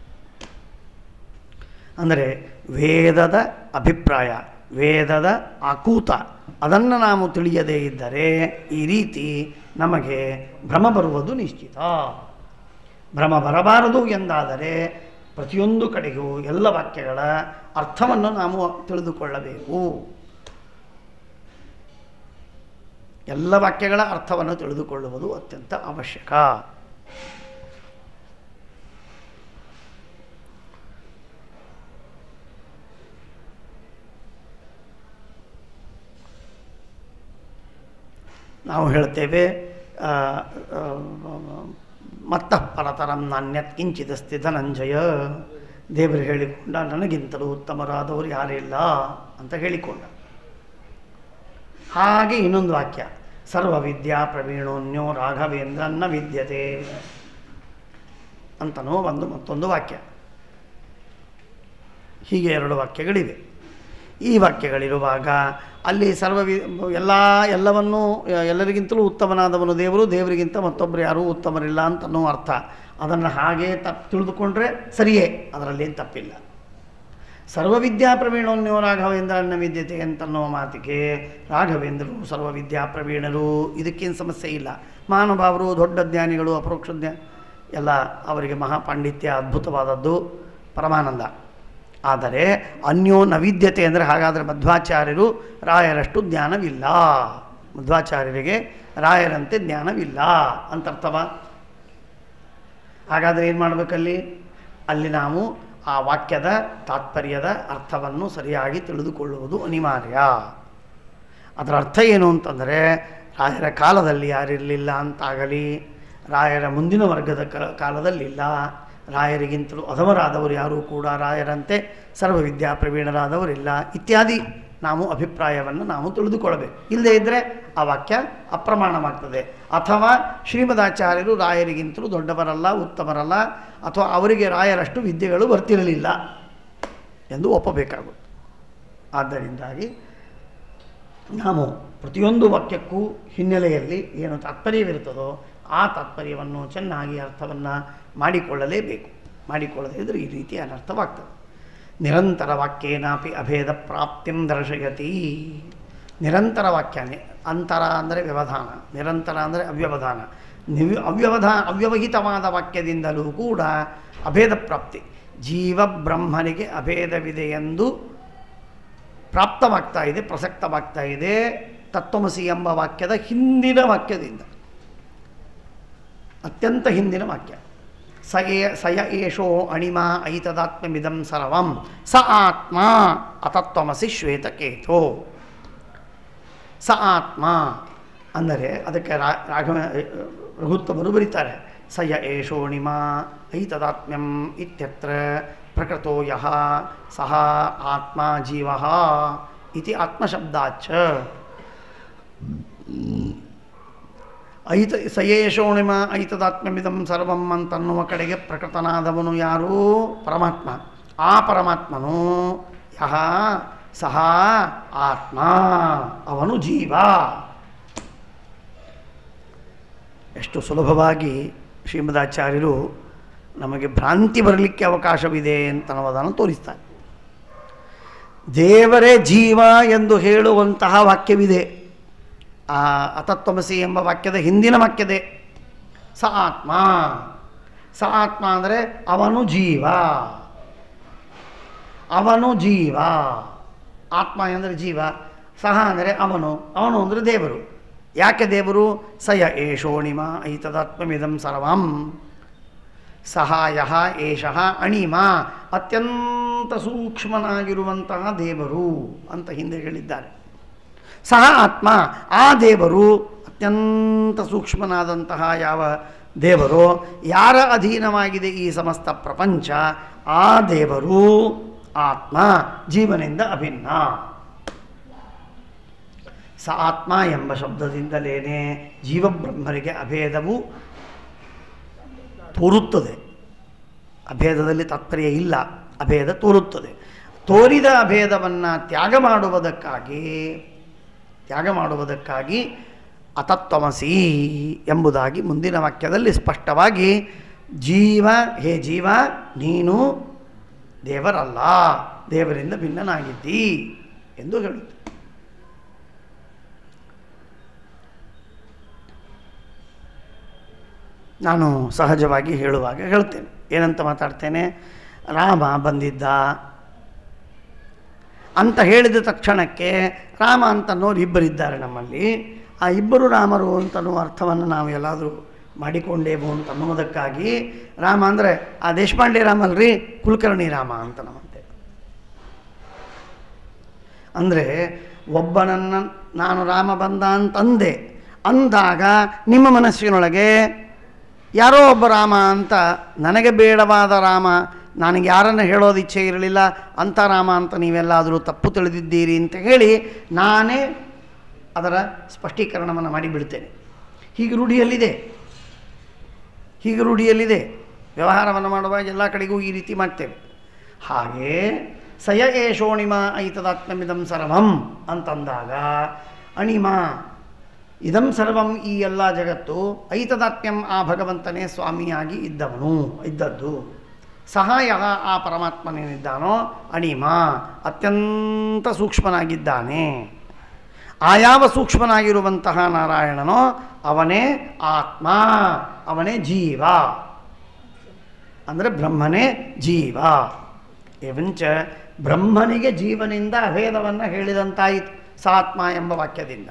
ಅಂದರೆ ವೇದದ ಅಭಿಪ್ರಾಯ ವೇದದ ಆಕೂತ ಅದನ್ನು ನಾವು ತಿಳಿಯದೇ ಇದ್ದರೆ ಈ ರೀತಿ ನಮಗೆ ಭ್ರಮ ಬರುವುದು ನಿಶ್ಚಿತ ಭ್ರಮ ಬರಬಾರದು ಎಂದಾದರೆ ಪ್ರತಿಯೊಂದು ಕಡೆಗೂ ಎಲ್ಲ ವಾಕ್ಯಗಳ ಅರ್ಥವನ್ನು ನಾವು ತಿಳಿದುಕೊಳ್ಳಬೇಕು ಎಲ್ಲ ವಾಕ್ಯಗಳ ಅರ್ಥವನ್ನು ತಿಳಿದುಕೊಳ್ಳುವುದು ಅತ್ಯಂತ ಅವಶ್ಯಕ ನಾವು ಹೇಳ್ತೇವೆ ಆ, ಆ, ಮತ್ತಃ ಪರತರಂ ನಾಣ್ಯತ್ ಕಿಂಚಿದಸ್ತಿ ಧನಂಜಯ ದೇವರು ಹೇಳಿಕೊಂಡ ನನಗಿಂತಲೂ ಉತ್ತಮರಾದವರು ಯಾರಿಲ್ಲ ಅಂತ ಹೇಳಿಕೊಂಡ ಹಾಗೆ ಇನ್ನೊಂದು ವಾಕ್ಯ ಸರ್ವವಿದ್ಯಾ ಪ್ರವೀಣೋನ್ಯೋ ರಾಘವೇಂದ್ರನ್ನ ವಿದ್ಯತೆ ಅಂತನೋ ಒಂದು ಮತ್ತೊಂದು ವಾಕ್ಯ ಹೀಗೆ ಎರಡು ವಾಕ್ಯಗಳಿವೆ ಈ ವಾಕ್ಯಗಳಿರುವಾಗ ಅಲ್ಲಿ ಸರ್ವ ಎಲ್ಲ ಎಲ್ಲವನ್ನೂ ಎಲ್ಲರಿಗಿಂತಲೂ ಉತ್ತಮನಾದವನು ದೇವರು ದೇವರಿಗಿಂತ ಮತ್ತೊಬ್ಬರು ಯಾರೂ ಉತ್ತಮರಿಲ್ಲ ಅಂತನೋ ಅರ್ಥ ಅದನ್ನು ಹಾಗೆ ತಪ್ಪು ತಿಳಿದುಕೊಂಡ್ರೆ ಸರಿಯೇ ಅದರಲ್ಲೇನು ತಪ್ಪಿಲ್ಲ ಸರ್ವವಿದ್ಯಾ ಪ್ರವೀಣೋನ್ಯೋ ರಾಘವೇಂದ್ರ ವಿದ್ಯತೆ ಅಂತನ್ನುವ ಮಾತಿಗೆ ರಾಘವೇಂದ್ರರು ಸರ್ವವಿದ್ಯಾ ಪ್ರವೀಣರು ಇದಕ್ಕೇನು ಸಮಸ್ಯೆ ಇಲ್ಲ ಮಹಾನುಭಾವರು ದೊಡ್ಡ ಜ್ಞಾನಿಗಳು ಅಪರೋಕ್ಷ ಜ್ಞಾ ಎಲ್ಲ ಅವರಿಗೆ ಮಹಾಪಾಂಡಿತ್ಯ ಅದ್ಭುತವಾದದ್ದು ಪರಮಾನಂದ ಆದರೆ ಅನ್ಯೋ ನವಿದ್ಯತೆ ಅಂದರೆ ಹಾಗಾದರೆ ಮಧ್ವಾಚಾರ್ಯರು ರಾಯರಷ್ಟು ಜ್ಞಾನವಿಲ್ಲ ಮಧ್ವಾಚಾರ್ಯರಿಗೆ ರಾಯರಂತೆ ಜ್ಞಾನವಿಲ್ಲ ಅಂತರ್ಥವ ಹಾಗಾದರೆ ಏನು ಮಾಡಬೇಕಲ್ಲಿ ಅಲ್ಲಿ ನಾವು ಆ ವಾಕ್ಯದ ತಾತ್ಪರ್ಯದ ಅರ್ಥವನ್ನು ಸರಿಯಾಗಿ ತಿಳಿದುಕೊಳ್ಳುವುದು ಅನಿವಾರ್ಯ ಅದರ ಅರ್ಥ ಏನು ಅಂತಂದರೆ ರಾಯರ ಕಾಲದಲ್ಲಿ ಯಾರಿರಲಿಲ್ಲ ಅಂತಾಗಲಿ ರಾಯರ ಮುಂದಿನ ವರ್ಗದ ಕ ಕಾಲದಲ್ಲಿಲ್ಲ ರಾಯರಿಗಿಂತಲೂ ಅಧಮರಾದವರು ಯಾರೂ ಕೂಡ ರಾಯರಂತೆ ಸರ್ವವಿದ್ಯಾ ಪ್ರವೀಣರಾದವರಿಲ್ಲ ಇತ್ಯಾದಿ ನಾವು ಅಭಿಪ್ರಾಯವನ್ನು ನಾವು ತಿಳಿದುಕೊಳ್ಳಬೇಕು ಇಲ್ಲದೇ ಇದ್ದರೆ ಆ ವಾಕ್ಯ ಅಪ್ರಮಾಣವಾಗ್ತದೆ ಅಥವಾ ಶ್ರೀಮದಾಚಾರ್ಯರು ರಾಯರಿಗಿಂತಲೂ ದೊಡ್ಡವರಲ್ಲ ಉತ್ತಮರಲ್ಲ ಅಥವಾ ಅವರಿಗೆ ರಾಯರಷ್ಟು ವಿದ್ಯೆಗಳು ಬರ್ತಿರಲಿಲ್ಲ ಎಂದು ಒಪ್ಪಬೇಕಾಗುತ್ತೆ ಆದ್ದರಿಂದಾಗಿ ನಾವು ಪ್ರತಿಯೊಂದು ವಾಕ್ಯಕ್ಕೂ ಹಿನ್ನೆಲೆಯಲ್ಲಿ ಏನು ತಾತ್ಪರ್ಯವಿರುತ್ತದೋ ಆ ತಾತ್ಪರ್ಯವನ್ನು ಚೆನ್ನಾಗಿ ಅರ್ಥವನ್ನು ಮಾಡಿಕೊಳ್ಳಲೇಬೇಕು ಮಾಡಿಕೊಳ್ಳದೇ ಇದ್ದರೆ ಈ ರೀತಿ ಅನರ್ಥವಾಗ್ತದೆ ನಿರಂತರ ವಾಕ್ಯೇನಾಪಿ ಅಭೇದ ಪ್ರಾಪ್ತಿಂ ದರ್ಶಯತಿ ನಿರಂತರ ವಾಕ್ಯನೇ ಅಂತರ ಅಂದರೆ ವ್ಯವಧಾನ ನಿರಂತರ ಅಂದರೆ ಅವ್ಯವಧಾನ ನಿವ್ ಅವ್ಯವಧಾ ಅವ್ಯವಹಿತವಾದ ವಾಕ್ಯದಿಂದಲೂ ಕೂಡ ಅಭೇದ ಪ್ರಾಪ್ತಿ ಜೀವ ಬ್ರಹ್ಮನಿಗೆ ಅಭೇದವಿದೆ ಎಂದು ಪ್ರಾಪ್ತವಾಗ್ತಾ ಇದೆ ಪ್ರಸಕ್ತವಾಗ್ತಾ ಇದೆ ತತ್ವಮಸಿ ಎಂಬ ವಾಕ್ಯದ ಹಿಂದಿನ ವಾಕ್ಯದಿಂದ ಅತ್ಯಂತ ಹಿಂದಿನ ವಾಕ್ಯ ಸ ಏ ಸಯ ಏಷೋ ಅಣಿಮ ಐತದಾತ್ಮ್ಯಮಿದಂ ಸರ್ವಂ ಸ ಆತ್ಮ ಅತತ್ವಮಸಿ ಶ್ವೇತಕೇತೋ ಸ ಆತ್ಮ ಅಂದರೆ ಅದಕ್ಕೆ ರಾ ರಾಘವ ರಘುತ್ತಮರು ಬರೀತಾರೆ ಸಯ ಏಷೋಣಿಮ ಐತದಾತ್ಮ್ಯಂ ಇತ್ಯತ್ರ ಪ್ರಕೃತೋ ಯಹ ಸಹ ಆತ್ಮ ಜೀವ ಇತಿ ಆತ್ಮಶಬ್ದಾಚ ಐತ ಸಯೇಶೋಣಿಮ ಐತದಾತ್ಮ್ಯಮಿದಂ ಸರ್ವಂ ಅಂತನ್ನುವ ಕಡೆಗೆ ಪ್ರಕಟನಾದವನು ಯಾರು ಪರಮಾತ್ಮ ಆ ಪರಮಾತ್ಮನು ಯಹ ಸಹ ಆತ್ಮ ಅವನು ಜೀವ ಎಷ್ಟು ಸುಲಭವಾಗಿ ಶ್ರೀಮದಾಚಾರ್ಯರು ನಮಗೆ ಭ್ರಾಂತಿ ಬರಲಿಕ್ಕೆ ಅವಕಾಶವಿದೆ ಅಂತ ಅನ್ನೋದನ್ನು ತೋರಿಸ್ತಾರೆ ದೇವರೇ ಜೀವ ಎಂದು ಹೇಳುವಂತಹ ವಾಕ್ಯವಿದೆ ಆ ಅತತ್ವಮಸಿ ಎಂಬ ವಾಕ್ಯದ ಹಿಂದಿನ ವಾಕ್ಯದೆ ಸ ಆತ್ಮ ಸ ಆತ್ಮ ಅಂದರೆ ಅವನು ಜೀವ ಅವನು ಜೀವ ಆತ್ಮ ಅಂದರೆ ಜೀವ ಸಹ ಅಂದರೆ ಅವನು ಅವನು ಅಂದರೆ ದೇವರು ಯಾಕೆ ದೇವರು ಸಯ ಏಷೋಣಿಮ ಐತದಾತ್ಮಮಿದಂ ಸರ್ವಂ ಸಹಾಯ ಏಷಃ ಅಣಿಮ ಅತ್ಯಂತ ಸೂಕ್ಷ್ಮನಾಗಿರುವಂತಹ ದೇವರು ಅಂತ ಹಿಂದೆ ಹೇಳಿದ್ದಾರೆ ಸಹ ಆತ್ಮ ಆ ದೇವರು ಅತ್ಯಂತ ಸೂಕ್ಷ್ಮನಾದಂತಹ ಯಾವ ದೇವರು ಯಾರ ಅಧೀನವಾಗಿದೆ ಈ ಸಮಸ್ತ ಪ್ರಪಂಚ ಆ ದೇವರು ಆತ್ಮ ಜೀವನಿಂದ ಅಭಿನ್ನ ಸ ಆತ್ಮ ಎಂಬ ಶಬ್ದದಿಂದಲೇ ಜೀವಬ್ರಹ್ಮರಿಗೆ ಅಭೇದವು ತೋರುತ್ತದೆ ಅಭೇದದಲ್ಲಿ ತಾತ್ಪರ್ಯ ಇಲ್ಲ ಅಭೇದ ತೋರುತ್ತದೆ ತೋರಿದ ಅಭೇದವನ್ನು ತ್ಯಾಗ ಮಾಡುವುದಕ್ಕಾಗಿ ತ್ಯಾಗ ಮಾಡುವುದಕ್ಕಾಗಿ ಅತತ್ವಮಸಿ ಎಂಬುದಾಗಿ ಮುಂದಿನ ವಾಕ್ಯದಲ್ಲಿ ಸ್ಪಷ್ಟವಾಗಿ ಜೀವ ಹೇ ಜೀವ ನೀನು ದೇವರಲ್ಲ ದೇವರಿಂದ ಭಿನ್ನನಾಗಿದ್ದಿ ಎಂದು ಹೇಳುತ್ತೆ ನಾನು ಸಹಜವಾಗಿ ಹೇಳುವಾಗ ಹೇಳ್ತೇನೆ ಏನಂತ ಮಾತಾಡ್ತೇನೆ ರಾಮ ಬಂದಿದ್ದ ಅಂತ ಹೇಳಿದ ತಕ್ಷಣಕ್ಕೆ ರಾಮ ಅಂತನೋರು ಇಬ್ಬರಿದ್ದಾರೆ ನಮ್ಮಲ್ಲಿ ಆ ಇಬ್ಬರು ರಾಮರು ಅಂತನ್ನುವ ಅರ್ಥವನ್ನು ನಾವು ಎಲ್ಲಾದರೂ ಮಾಡಿಕೊಂಡೇವು ಅಂತ ಅನ್ನೋದಕ್ಕಾಗಿ ರಾಮ ಅಂದರೆ ಆ ದೇಶಪಾಂಡೆ ರಾಮ ಅಲ್ರಿ ಕುಲಕರ್ಣಿ ರಾಮ ಅಂತ ನಮ್ಮಂತೆ ಅಂದರೆ ಒಬ್ಬನನ್ನು ನಾನು ರಾಮ ಬಂದ ಅಂತಂದೆ ಅಂದಾಗ ನಿಮ್ಮ ಮನಸ್ಸಿನೊಳಗೆ ಯಾರೋ ಒಬ್ಬ ರಾಮ ಅಂತ ನನಗೆ ಬೇಡವಾದ ರಾಮ ನನಗೆ ಯಾರನ್ನು ಹೇಳೋದು ಇಚ್ಛೆ ಇರಲಿಲ್ಲ ಅಂಥ ರಾಮ ಅಂತ ನೀವೆಲ್ಲಾದರೂ ತಪ್ಪು ತಿಳಿದಿದ್ದೀರಿ ಅಂತ ಹೇಳಿ ನಾನೇ ಅದರ ಸ್ಪಷ್ಟೀಕರಣವನ್ನು ಮಾಡಿಬಿಡ್ತೇನೆ ಹೀಗೆ ರೂಢಿಯಲ್ಲಿದೆ ಹೀಗೆ ರೂಢಿಯಲ್ಲಿದೆ ವ್ಯವಹಾರವನ್ನು ಮಾಡುವಾಗ ಎಲ್ಲ ಕಡೆಗೂ ಈ ರೀತಿ ಮಾಡ್ತೇವೆ ಹಾಗೆ ಸಯ ಏಷೋಣಿಮ ಐತದಾತ್ಮ್ಯಮಿದಂ ಸರ್ವಂ ಅಂತಂದಾಗ ಅಣಿಮ ಇದಂ ಸರ್ವಂ ಈ ಎಲ್ಲ ಜಗತ್ತು ಐತದಾತ್ಮ್ಯಂ ಆ ಭಗವಂತನೇ ಸ್ವಾಮಿಯಾಗಿ ಇದ್ದವನು ಇದ್ದದ್ದು ಸಹಾಯ ಆ ಪರಮಾತ್ಮನೇನಿದ್ದಾನೋ ಅಣಿಮ ಅತ್ಯಂತ ಸೂಕ್ಷ್ಮನಾಗಿದ್ದಾನೆ ಆಯಾವ ಸೂಕ್ಷ್ಮನಾಗಿರುವಂತಹ ನಾರಾಯಣನೋ ಅವನೇ ಆತ್ಮ ಅವನೇ ಜೀವ ಅಂದರೆ ಬ್ರಹ್ಮನೇ ಜೀವ ಎವಂಚ ಬ್ರಹ್ಮನಿಗೆ ಜೀವನಿಂದ ಅಭೇದವನ್ನು ಹೇಳಿದಂತಾಯಿತು ಸಾತ್ಮ ಎಂಬ ವಾಕ್ಯದಿಂದ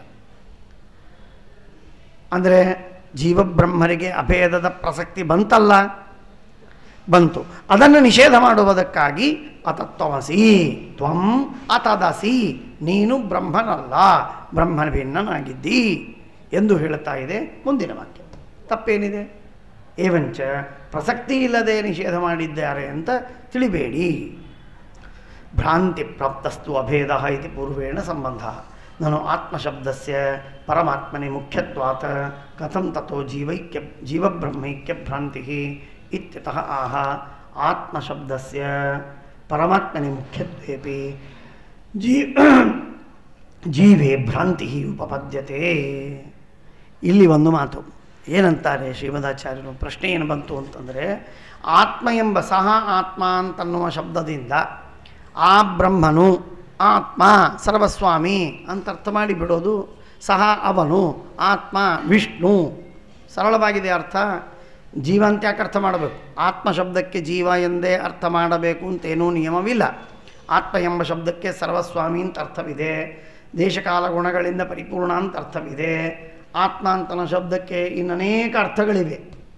ಅಂದರೆ ಜೀವಬ್ರಹ್ಮರಿಗೆ ಅಭೇದದ ಪ್ರಸಕ್ತಿ ಬಂತಲ್ಲ ಬಂತು ಅದನ್ನು ನಿಷೇಧ ಮಾಡುವುದಕ್ಕಾಗಿ ಅತತ್ವಮಸಿ ತ್ವಂ ಅತದಸಿ ನೀನು ಬ್ರಹ್ಮನಲ್ಲ ಬ್ರಹ್ಮನ ಭಿನ್ನನಾಗಿದ್ದಿ ಎಂದು ಹೇಳುತ್ತಾ ಇದೆ ಮುಂದಿನ ವಾಕ್ಯ ತಪ್ಪೇನಿದೆ ಏವಂಚ ಪ್ರಸಕ್ತಿ ಇಲ್ಲದೆ ನಿಷೇಧ ಮಾಡಿದ್ದಾರೆ ಅಂತ ತಿಳಿಬೇಡಿ ಭ್ರಾಂತಿ ಪ್ರಾಪ್ತಸ್ತು ಅಭೇದ ಇತಿ ಪೂರ್ವೇಣ ಸಂಬಂಧ ನಾನು ಆತ್ಮಶಬ್ದಸ್ಯ ಪರಮಾತ್ಮನೆ ಮುಖ್ಯತ್ವಾತ್ ಕಥಂ ತಥೋ ಜೀವೈಕ್ಯ ಜೀವಬ್ರಹ್ಮೈಕ್ಯ ಭ್ರಾಂತಿ ಇತ್ಯತಃ ಆಹ ಆತ್ಮಶಬ್ದಸ್ಯ ಪರಮಾತ್ಮನೆ ಮುಖ್ಯತ್ವೇಪಿ ಜೀ ಜೀವೇ ಭ್ರಾಂತಿ ಉಪಪದ್ಯತೆ ಇಲ್ಲಿ ಒಂದು ಮಾತು ಏನಂತಾರೆ ಶ್ರೀಮದಾಚಾರ್ಯರು ಪ್ರಶ್ನೆ ಏನು ಬಂತು ಅಂತಂದರೆ ಆತ್ಮ ಎಂಬ ಸಹ ಆತ್ಮ ಅಂತನ್ನುವ ಶಬ್ದದಿಂದ ಆ ಬ್ರಹ್ಮನು ಆತ್ಮ ಸರ್ವಸ್ವಾಮಿ ಅಂತ ಅರ್ಥ ಮಾಡಿ ಬಿಡೋದು ಸಹ ಅವನು ಆತ್ಮ ವಿಷ್ಣು ಸರಳವಾಗಿದೆ ಅರ್ಥ ಜೀವ ಅಂತ ಯಾಕೆ ಅರ್ಥ ಮಾಡಬೇಕು ಆತ್ಮ ಶಬ್ದಕ್ಕೆ ಜೀವ ಎಂದೇ ಅರ್ಥ ಮಾಡಬೇಕು ಅಂತೇನೂ ನಿಯಮವಿಲ್ಲ ಆತ್ಮ ಎಂಬ ಶಬ್ದಕ್ಕೆ ಸರ್ವಸ್ವಾಮಿ ಅಂತ ಅರ್ಥವಿದೆ ದೇಶಕಾಲ ಗುಣಗಳಿಂದ ಪರಿಪೂರ್ಣ ಅಂತ ಅರ್ಥವಿದೆ ಆತ್ಮ ಅಂತನ ಶಬ್ದಕ್ಕೆ ಇನ್ನನೇಕ ಅರ್ಥಗಳಿವೆ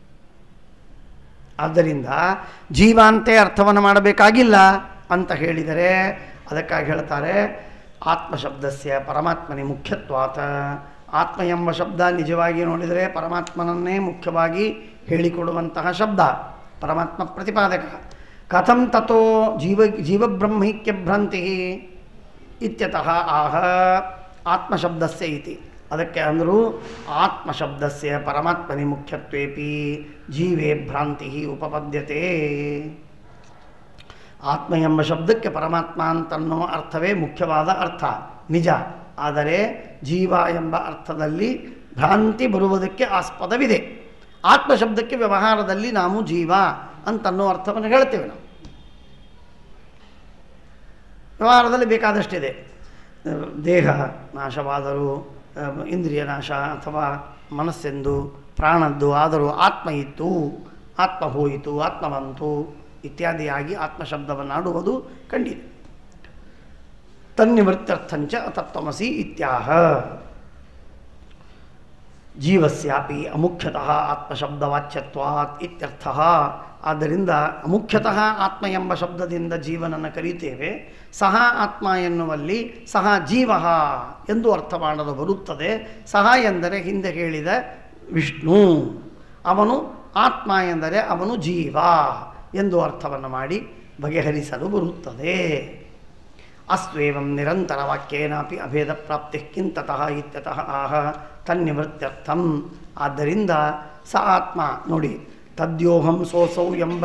ಆದ್ದರಿಂದ ಜೀವ ಅಂತೆ ಅರ್ಥವನ್ನು ಮಾಡಬೇಕಾಗಿಲ್ಲ ಅಂತ ಹೇಳಿದರೆ ಅದಕ್ಕಾಗಿ ಹೇಳ್ತಾರೆ ಆತ್ಮ ಶಬ್ದಸ್ಯ ಪರಮಾತ್ಮನೇ ಮುಖ್ಯತ್ವಾತ ಆತ್ಮ ಎಂಬ ಶಬ್ದ ನಿಜವಾಗಿ ನೋಡಿದರೆ ಪರಮಾತ್ಮನನ್ನೇ ಮುಖ್ಯವಾಗಿ ಹೇಳಿಕೊಡುವಂತಹ ಶಬ್ದ ಪರಮಾತ್ಮ ಪ್ರತಿಪಾದಕ ಕಥಂ ತಥೋ ಜೀವ ಜೀವಬ್ರಹ್ಮೈಕ್ಯ ಭ್ರಾಂತಿ ಇತ್ಯತಃ ಆಹ ಆತ್ಮಶಬ್ದಸ್ಯ ಇತಿ ಅದಕ್ಕೆ ಅಂದರು ಆತ್ಮಶಬ್ದಸ್ಯ ಪರಮಾತ್ಮನಿ ಮುಖ್ಯತ್ವೇಪಿ ಜೀವೇ ಭ್ರಾಂತಿ ಉಪಪದ್ಯತೆ ಆತ್ಮ ಎಂಬ ಶಬ್ದಕ್ಕೆ ಪರಮಾತ್ಮ ಅಂತನ್ನೋ ಅರ್ಥವೇ ಮುಖ್ಯವಾದ ಅರ್ಥ ನಿಜ ಆದರೆ ಜೀವ ಎಂಬ ಅರ್ಥದಲ್ಲಿ ಭ್ರಾಂತಿ ಬರುವುದಕ್ಕೆ ಆಸ್ಪದವಿದೆ ಆತ್ಮ ಶಬ್ದಕ್ಕೆ ವ್ಯವಹಾರದಲ್ಲಿ ನಾವು ಜೀವ ಅಂತನ್ನೋ ಅರ್ಥವನ್ನು ಹೇಳ್ತೇವೆ ನಾವು ವ್ಯವಹಾರದಲ್ಲಿ ಬೇಕಾದಷ್ಟಿದೆ ದೇಹ ನಾಶವಾದರೂ ಅಹ್, ಇಂದ್ರಿಯ ನಾಶ ಅಥವಾ ಮನಸ್ಸೆಂದು ಪ್ರಾಣದ್ದು ಆದರೂ ಆತ್ಮ ಇತ್ತು ಆತ್ಮ ಹೋಯಿತು ಆತ್ಮ ಬಂತು ಇತ್ಯಾದಿಯಾಗಿ ಆತ್ಮ ಶಬ್ದವನ್ನು ಆಡುವುದು ಕಂಡಿದೆ ತನ್ನಿವೃತ್ತರ್ಥಂಚ ತತ್ವಮಸಿ ಇತ್ಯಾಹ ಜೀವಸ್ಯಾಪಿ ಅಮುಖ್ಯತಃ ಆತ್ಮಶಬ್ದವಾಚ್ಯತ್ವಾತ್ ಇತ್ಯರ್ಥ ಆದ್ದರಿಂದ ಮುಖ್ಯತಃ ಆತ್ಮ ಎಂಬ ಶಬ್ದದಿಂದ ಜೀವನನ್ನು ಕರೀತೇವೆ ಸಹ ಆತ್ಮ ಎನ್ನುವಲ್ಲಿ ಸಹ ಜೀವ ಎಂದು ಅರ್ಥ ಮಾಡಲು ಬರುತ್ತದೆ ಸಹ ಎಂದರೆ ಹಿಂದೆ ಹೇಳಿದ ವಿಷ್ಣು ಅವನು ಆತ್ಮ ಎಂದರೆ ಅವನು ಜೀವ ಎಂದು ಅರ್ಥವನ್ನು ಮಾಡಿ ಬಗೆಹರಿಸಲು ಬರುತ್ತದೆ ಅಸ್ವೇವಂ ನಿರಂತರ ವಾಕ್ಯೇನಾಪಿ ಅಭೇದ ಪ್ರಾಪ್ತಿ ಕಿಂತತಃ ಇತ್ಯತಃ ಆಹ ತನ್ನಿವೃತ್ಯರ್ಥಂ ಆದ್ದರಿಂದ ಸ ಆತ್ಮ ನೋಡಿ ತದ್ಯೋಹಂ ಸೋಸೌ ಎಂಬ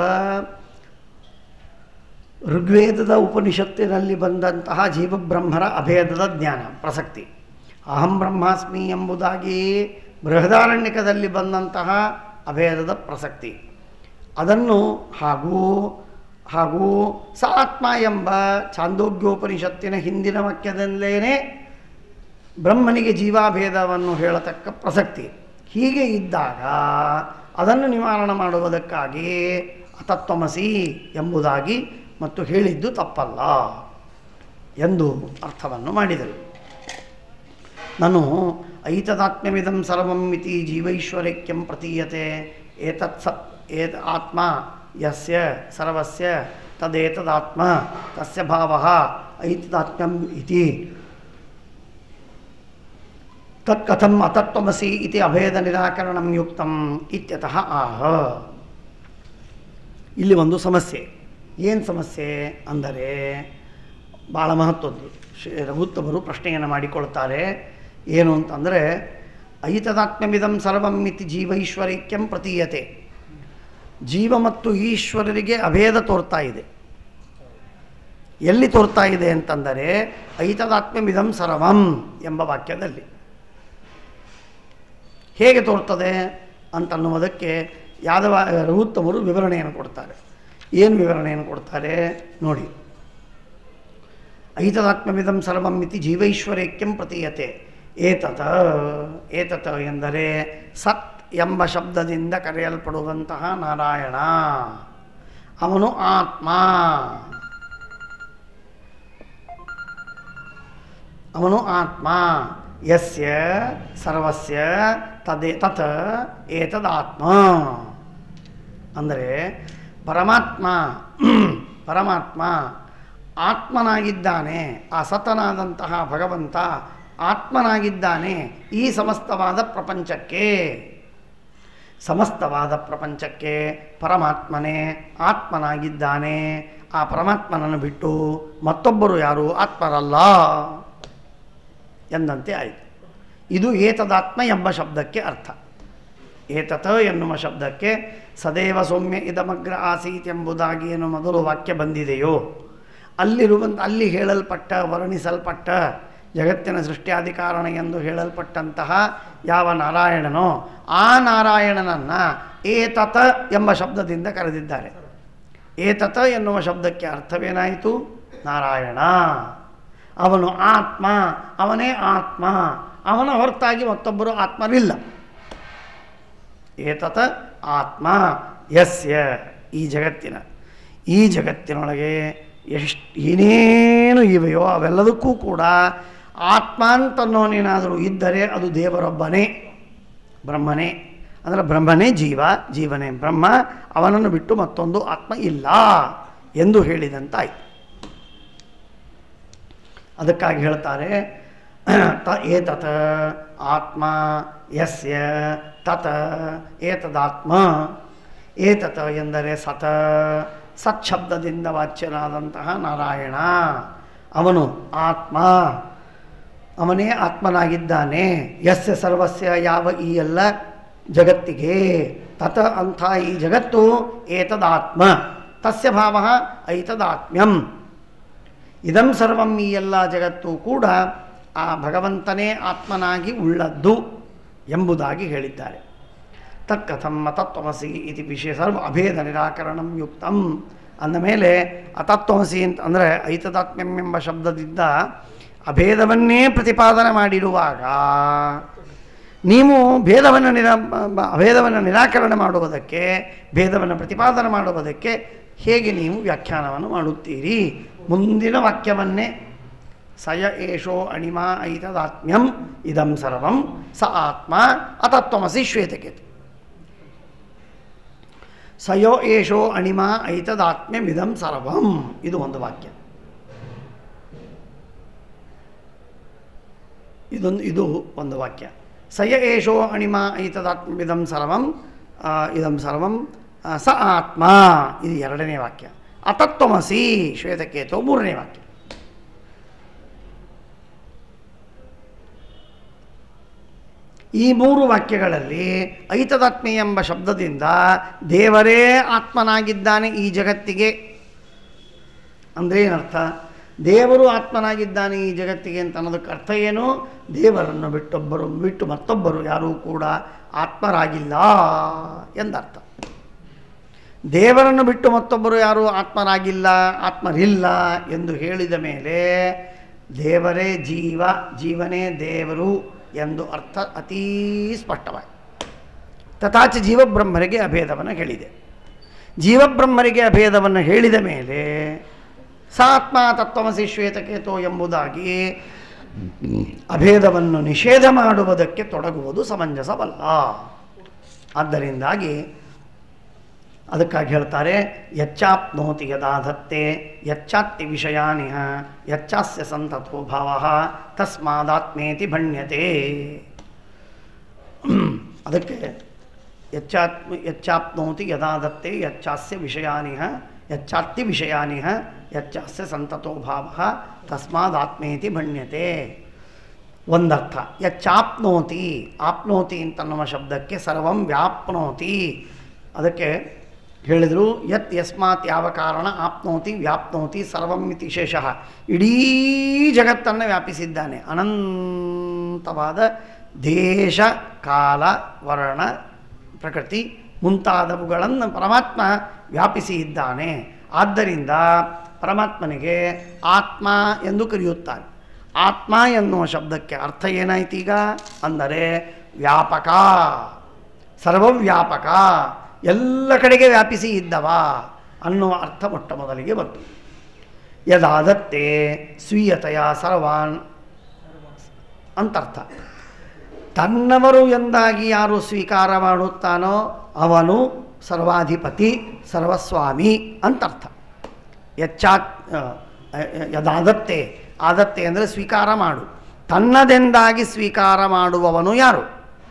ಋಗ್ವೇದದ ಉಪನಿಷತ್ತಿನಲ್ಲಿ ಬಂದಂತಹ ಜೀವಬ್ರಹ್ಮರ ಅಭೇದದ ಜ್ಞಾನ ಪ್ರಸಕ್ತಿ ಅಹಂ ಬ್ರಹ್ಮಾಸ್ಮಿ ಎಂಬುದಾಗಿ ಬೃಹದಾರಣ್ಯಕದಲ್ಲಿ ಬಂದಂತಹ ಅಭೇದದ ಪ್ರಸಕ್ತಿ ಅದನ್ನು ಹಾಗೂ ಹಾಗೂ ಸ ಆತ್ಮ ಎಂಬ ಛಾಂದೋಗ್ಯೋಪನಿಷತ್ತಿನ ಹಿಂದಿನ ವಾಕ್ಯದಲ್ಲೇನೆ ಬ್ರಹ್ಮನಿಗೆ ಜೀವಾಭೇದವನ್ನು ಹೇಳತಕ್ಕ ಪ್ರಸಕ್ತಿ ಹೀಗೆ ಇದ್ದಾಗ ಅದನ್ನು ನಿವಾರಣೆ ಮಾಡುವುದಕ್ಕಾಗಿ ಅತತ್ವಮಸಿ ಎಂಬುದಾಗಿ ಮತ್ತು ಹೇಳಿದ್ದು ತಪ್ಪಲ್ಲ ಎಂದು ಅರ್ಥವನ್ನು ಮಾಡಿದರು ನಾನು ಐತದಾತ್ಮ್ಯವಿದಂ ಸರ್ವಂ ಇತಿ ಜೀವೈಶ್ವರ್ಯಕ್ಯಂ ಪ್ರತೀಯತೆ ಏತತ್ ಸತ್ ಏತ್ ಆತ್ಮ ಯಸ್ಯ ಸರ್ವಸ್ಯ ತದೇತದಾತ್ಮ ತಸ್ಯ ಭಾವ ಐತದಾತ್ಮ್ಯಂ ಇತಿ ತತ್ಕಥಂ ಅತತ್ವಮಸಿ ಇತಿ ಅಭೇದ ನಿರಾಕರಣಂ ಯುಕ್ತಂ ಇತ್ಯತಃ ಆಹ ಇಲ್ಲಿ ಒಂದು ಸಮಸ್ಯೆ ಏನು ಸಮಸ್ಯೆ ಅಂದರೆ ಭಾಳ ಮಹತ್ವದ್ದು ಶ್ರೀ ರಘುತ್ತಮರು ಪ್ರಶ್ನೆಯನ್ನು ಮಾಡಿಕೊಳ್ತಾರೆ ಏನು ಅಂತಂದರೆ ಐತದಾತ್ಮ್ಯಮಿದಂ ಸರ್ವಂ ಇತಿ ಜೀವೈಶ್ವರ್ಯಕ್ಯಂ ಪ್ರತೀಯತೆ ಜೀವ ಮತ್ತು ಈಶ್ವರರಿಗೆ ಅಭೇದ ತೋರ್ತಾ ಇದೆ ಎಲ್ಲಿ ತೋರ್ತಾ ಇದೆ ಅಂತಂದರೆ ಐತದಾತ್ಮ್ಯಮಿದಂ ಸರ್ವಂ ಎಂಬ ವಾಕ್ಯದಲ್ಲಿ ಹೇಗೆ ತೋರ್ತದೆ ಅಂತನ್ನುವುದಕ್ಕೆ ಯಾದವ ರಘುತ್ತಮರು ವಿವರಣೆಯನ್ನು ಕೊಡ್ತಾರೆ ಏನು ವಿವರಣೆಯನ್ನು ಕೊಡ್ತಾರೆ ನೋಡಿ ಐತದಾತ್ಮವಿದಂ ಸರ್ವಂ ಇತಿ ಜೀವೈಶ್ವರ್ಯಕ್ಯಂ ಪ್ರತೀಯತೆ ಏತತ ಏತತ ಎಂದರೆ ಸತ್ ಎಂಬ ಶಬ್ದದಿಂದ ಕರೆಯಲ್ಪಡುವಂತಹ ನಾರಾಯಣ ಅವನು ಆತ್ಮ ಅವನು ಆತ್ಮ ಯಸ್ಯ ಸರ್ವಸ್ಯ ತದೇ ತತ್ ಏತದಾತ್ಮ ಅಂದರೆ ಪರಮಾತ್ಮ ಪರಮಾತ್ಮ ಆತ್ಮನಾಗಿದ್ದಾನೆ ಆ ಸತನಾದಂತಹ ಭಗವಂತ ಆತ್ಮನಾಗಿದ್ದಾನೆ ಈ ಸಮಸ್ತವಾದ ಪ್ರಪಂಚಕ್ಕೆ ಸಮಸ್ತವಾದ ಪ್ರಪಂಚಕ್ಕೆ ಪರಮಾತ್ಮನೇ ಆತ್ಮನಾಗಿದ್ದಾನೆ ಆ ಪರಮಾತ್ಮನನ್ನು ಬಿಟ್ಟು ಮತ್ತೊಬ್ಬರು ಯಾರು ಆತ್ಮರಲ್ಲ ಎಂದಂತೆ ಆಯಿತು ಇದು ಏತದಾತ್ಮ ಎಂಬ ಶಬ್ದಕ್ಕೆ ಅರ್ಥ ಏತತ ಎನ್ನುವ ಶಬ್ದಕ್ಕೆ ಸದೇವ ಸೌಮ್ಯ ಇದಮಗ್ರ ಆಸೀತ್ ಎಂಬುದಾಗಿ ಏನು ಮೊದಲು ವಾಕ್ಯ ಬಂದಿದೆಯೋ ಅಲ್ಲಿರುವಂಥ ಅಲ್ಲಿ ಹೇಳಲ್ಪಟ್ಟ ವರ್ಣಿಸಲ್ಪಟ್ಟ ಜಗತ್ತಿನ ಸೃಷ್ಟಿಯಾದಿ ಕಾರಣ ಎಂದು ಹೇಳಲ್ಪಟ್ಟಂತಹ ಯಾವ ನಾರಾಯಣನೋ ಆ ನಾರಾಯಣನನ್ನು ಏತತ ಎಂಬ ಶಬ್ದದಿಂದ ಕರೆದಿದ್ದಾರೆ ಏತತ ಎನ್ನುವ ಶಬ್ದಕ್ಕೆ ಅರ್ಥವೇನಾಯಿತು ನಾರಾಯಣ ಅವನು ಆತ್ಮ ಅವನೇ ಆತ್ಮ ಅವನ ಹೊರತಾಗಿ ಮತ್ತೊಬ್ಬರು ಆತ್ಮರಿಲ್ಲ ಏತತ ಆತ್ಮ ಯಸ್ಯ ಈ ಜಗತ್ತಿನ ಈ ಜಗತ್ತಿನೊಳಗೆ ಎಷ್ಟು ಏನೇನು ಇವೆಯೋ ಅವೆಲ್ಲದಕ್ಕೂ ಕೂಡ ಆತ್ಮ ಅಂತನ್ನೋನೇನಾದರೂ ಇದ್ದರೆ ಅದು ದೇವರೊಬ್ಬನೇ ಬ್ರಹ್ಮನೇ ಅಂದರೆ ಬ್ರಹ್ಮನೇ ಜೀವ ಜೀವನೇ ಬ್ರಹ್ಮ ಅವನನ್ನು ಬಿಟ್ಟು ಮತ್ತೊಂದು ಆತ್ಮ ಇಲ್ಲ ಎಂದು ಹೇಳಿದಂತಾಯ್ತು ಅದಕ್ಕಾಗಿ ಹೇಳ್ತಾರೆ ತ ಏತತ ಆತ್ಮ ಯಸ್ಯ ತತ ಏತದಾತ್ಮ ಏತತ ಎಂದರೆ ಸತ ಸತ್ಶಬ್ದದಿಂದ ವಾಚ್ಯನಾದಂತಹ ನಾರಾಯಣ ಅವನು ಆತ್ಮ ಅವನೇ ಆತ್ಮನಾಗಿದ್ದಾನೆ ಯಸ್ಯ ಸರ್ವಸ್ಯ ಯಾವ ಈ ಎಲ್ಲ ಜಗತ್ತಿಗೆ ತತ ಅಂಥ ಈ ಜಗತ್ತು ಏತದಾತ್ಮ ತಸ್ಯ ಭಾವ ಐತದಾತ್ಮ್ಯಂ ಇದಂ ಸರ್ವಂ ಈ ಎಲ್ಲ ಜಗತ್ತು ಕೂಡ ಆ ಭಗವಂತನೇ ಆತ್ಮನಾಗಿ ಉಳ್ಳದ್ದು ಎಂಬುದಾಗಿ ಹೇಳಿದ್ದಾರೆ ತತ್ಕಥಂ ಅತತ್ವಮಸಿ ಇತಿ ವಿಷಯ ಸರ್ವ ಅಭೇದ ನಿರಾಕರಣಂ ಯುಕ್ತಂ ಅಂದ ಮೇಲೆ ಅತತ್ವಮಸಿ ಅಂತ ಅಂದರೆ ಐತದಾತ್ಮ್ಯಂ ಎಂಬ ಶಬ್ದದಿಂದ ಅಭೇದವನ್ನೇ ಪ್ರತಿಪಾದನೆ ಮಾಡಿರುವಾಗ ನೀವು ಭೇದವನ್ನು ನಿರಾ ಅಭೇದವನ್ನು ನಿರಾಕರಣೆ ಮಾಡುವುದಕ್ಕೆ ಭೇದವನ್ನು ಪ್ರತಿಪಾದನೆ ಮಾಡುವುದಕ್ಕೆ ಹೇಗೆ ನೀವು ವ್ಯಾಖ್ಯಾನವನ್ನು ಮಾಡುತ್ತೀರಿ ಮುಂದಿನ ವಾಕ್ಯವನ್ನೇ ಸಯ ಏಷೋ ಅಣಿಮ ಐತದಾತ್ಮ್ಯಂ ಇದಂ ಸರ್ವಂ ಸ ಆತ್ಮ ಅತತ್ವಮಸಿ ಶ್ವೇತಕೇತು ಸಯೋ ಏಷೋ ಅಣಿಮ ಐತದಾತ್ಮ್ಯಮಿದಂ ಸರ್ವಂ ಇದು ಒಂದು ವಾಕ್ಯ ಇದೊಂದು ಇದು ಒಂದು ವಾಕ್ಯ ಸಯ ಏಷೋ ಅಣಿಮ ಐತದಾತ್ಮ್ಯಮಿದಂ ಸರ್ವಂ ಆ, ಇದಂ ಸರ್ವಂ ಆ, ಸ ಆತ್ಮ ಇದು ಎರಡನೇ ವಾಕ್ಯ ಅತತ್ವಮಸಿ ಶ್ವೇತಕೇತು ಮೂರನೇ ವಾಕ್ಯ ಈ ಮೂರು ವಾಕ್ಯಗಳಲ್ಲಿ ಐತದಾತ್ಮೆ ಎಂಬ ಶಬ್ದದಿಂದ ದೇವರೇ ಆತ್ಮನಾಗಿದ್ದಾನೆ ಈ ಜಗತ್ತಿಗೆ ಅಂದರೆ ಏನರ್ಥ ದೇವರು ಆತ್ಮನಾಗಿದ್ದಾನೆ ಈ ಜಗತ್ತಿಗೆ ಅಂತ ಅನ್ನೋದಕ್ಕೆ ಅರ್ಥ ಏನು ದೇವರನ್ನು ಬಿಟ್ಟೊಬ್ಬರು ಬಿಟ್ಟು ಮತ್ತೊಬ್ಬರು ಯಾರೂ ಕೂಡ ಆತ್ಮರಾಗಿಲ್ಲ ಎಂದರ್ಥ ದೇವರನ್ನು ಬಿಟ್ಟು ಮತ್ತೊಬ್ಬರು ಯಾರೂ ಆತ್ಮರಾಗಿಲ್ಲ ಆತ್ಮರಿಲ್ಲ ಎಂದು ಹೇಳಿದ ಮೇಲೆ ದೇವರೇ ಜೀವ ಜೀವನೇ ದೇವರು ಎಂದು ಅರ್ಥ ಅತೀ ಸ್ಪಷ್ಟವಾಗಿ ತಥಾಚ ಜೀವಬ್ರಹ್ಮರಿಗೆ ಅಭೇದವನ್ನು ಹೇಳಿದೆ ಜೀವಬ್ರಹ್ಮರಿಗೆ ಅಭೇದವನ್ನು ಹೇಳಿದ ಮೇಲೆ ಸಾತ್ಮ ತತ್ವಮಸಿ ಶ್ವೇತಕೇತೋ ಎಂಬುದಾಗಿ ಅಭೇದವನ್ನು ನಿಷೇಧ ಮಾಡುವುದಕ್ಕೆ ತೊಡಗುವುದು ಸಮಂಜಸವಲ್ಲ ಆದ್ದರಿಂದಾಗಿ ಅದಕ್ಕಾಗಿ ಹೇಳ್ತಾರೆ ಯಚ್ಚಾಪ್ನೋತಿ ಯದಾಧತ್ತೆ ಯಚ್ಚಾತ್ತಿ ವಿಷಯಾನಿಹ ಯಚ್ಚಾಸ್ಯ ಸಂತತೋ ಭಾವ ತಸ್ಮಾದಾತ್ಮೇತಿ ಭಣ್ಯತೆ ಅದಕ್ಕೆ ಯಚ್ಚಾತ್ಮ ಯಚ್ಚಾಪ್ನೋತಿ ಯದಾದತ್ತೆ ಯಚ್ಚಾಸ್ಯ ವಿಷಯಾನಿಹ ಯಚ್ಚಾತ್ತಿ ವಿಷಯಾನಿಹ ಯಚ್ಚಾಸ್ಯ ಸಂತತೋ ಭಾವ ತಸ್ಮಾದಾತ್ಮೇತಿ ಭಣ್ಯತೆ ಒಂದರ್ಥ ಯಚ್ಚಾಪ್ನೋತಿ ಆಪ್ನೋತಿ ಅಂತನ್ನುವ ಶಬ್ದಕ್ಕೆ ಸರ್ವಂ ವ್ಯಾಪ್ನೋತಿ ಅದಕ್ಕೆ ಹೇಳಿದರು ಯತ್ ಯಸ್ಮಾತ್ ಯಾವ ಕಾರಣ ಆಪ್ನೋತಿ ವ್ಯಾಪ್ನೋತಿ ಸರ್ವಂ ಇತಿ ಶೇಷಃ ಇಡೀ ಜಗತ್ತನ್ನು ವ್ಯಾಪಿಸಿದ್ದಾನೆ ಅನಂತವಾದ ದೇಶ ಕಾಲ ವರ್ಣ ಪ್ರಕೃತಿ ಮುಂತಾದವುಗಳನ್ನು ಪರಮಾತ್ಮ ವ್ಯಾಪಿಸಿ ಇದ್ದಾನೆ ಆದ್ದರಿಂದ ಪರಮಾತ್ಮನಿಗೆ ಆತ್ಮ ಎಂದು ಕರೆಯುತ್ತಾರೆ ಆತ್ಮ ಎನ್ನುವ ಶಬ್ದಕ್ಕೆ ಅರ್ಥ ಏನಾಯ್ತು ಈಗ ಅಂದರೆ ವ್ಯಾಪಕ ಸರ್ವವ್ಯಾಪಕ ಎಲ್ಲ ಕಡೆಗೆ ವ್ಯಾಪಿಸಿ ಇದ್ದವ ಅನ್ನುವ ಅರ್ಥ ಮೊಟ್ಟ ಮೊದಲಿಗೆ ಬಂತು ಯದಾದತ್ತೆ ಸ್ವೀಯತೆಯ ಸರ್ವಾನ್ ಅಂತರ್ಥ ತನ್ನವರು ಎಂದಾಗಿ ಯಾರು ಸ್ವೀಕಾರ ಮಾಡುತ್ತಾನೋ ಅವನು ಸರ್ವಾಧಿಪತಿ ಸರ್ವಸ್ವಾಮಿ ಅಂತರ್ಥ ಎಚ್ಚಾ ಯದಾದತ್ತೆ ಆದತ್ತೆ ಅಂದರೆ ಸ್ವೀಕಾರ ಮಾಡು ತನ್ನದೆಂದಾಗಿ ಸ್ವೀಕಾರ ಮಾಡುವವನು ಯಾರು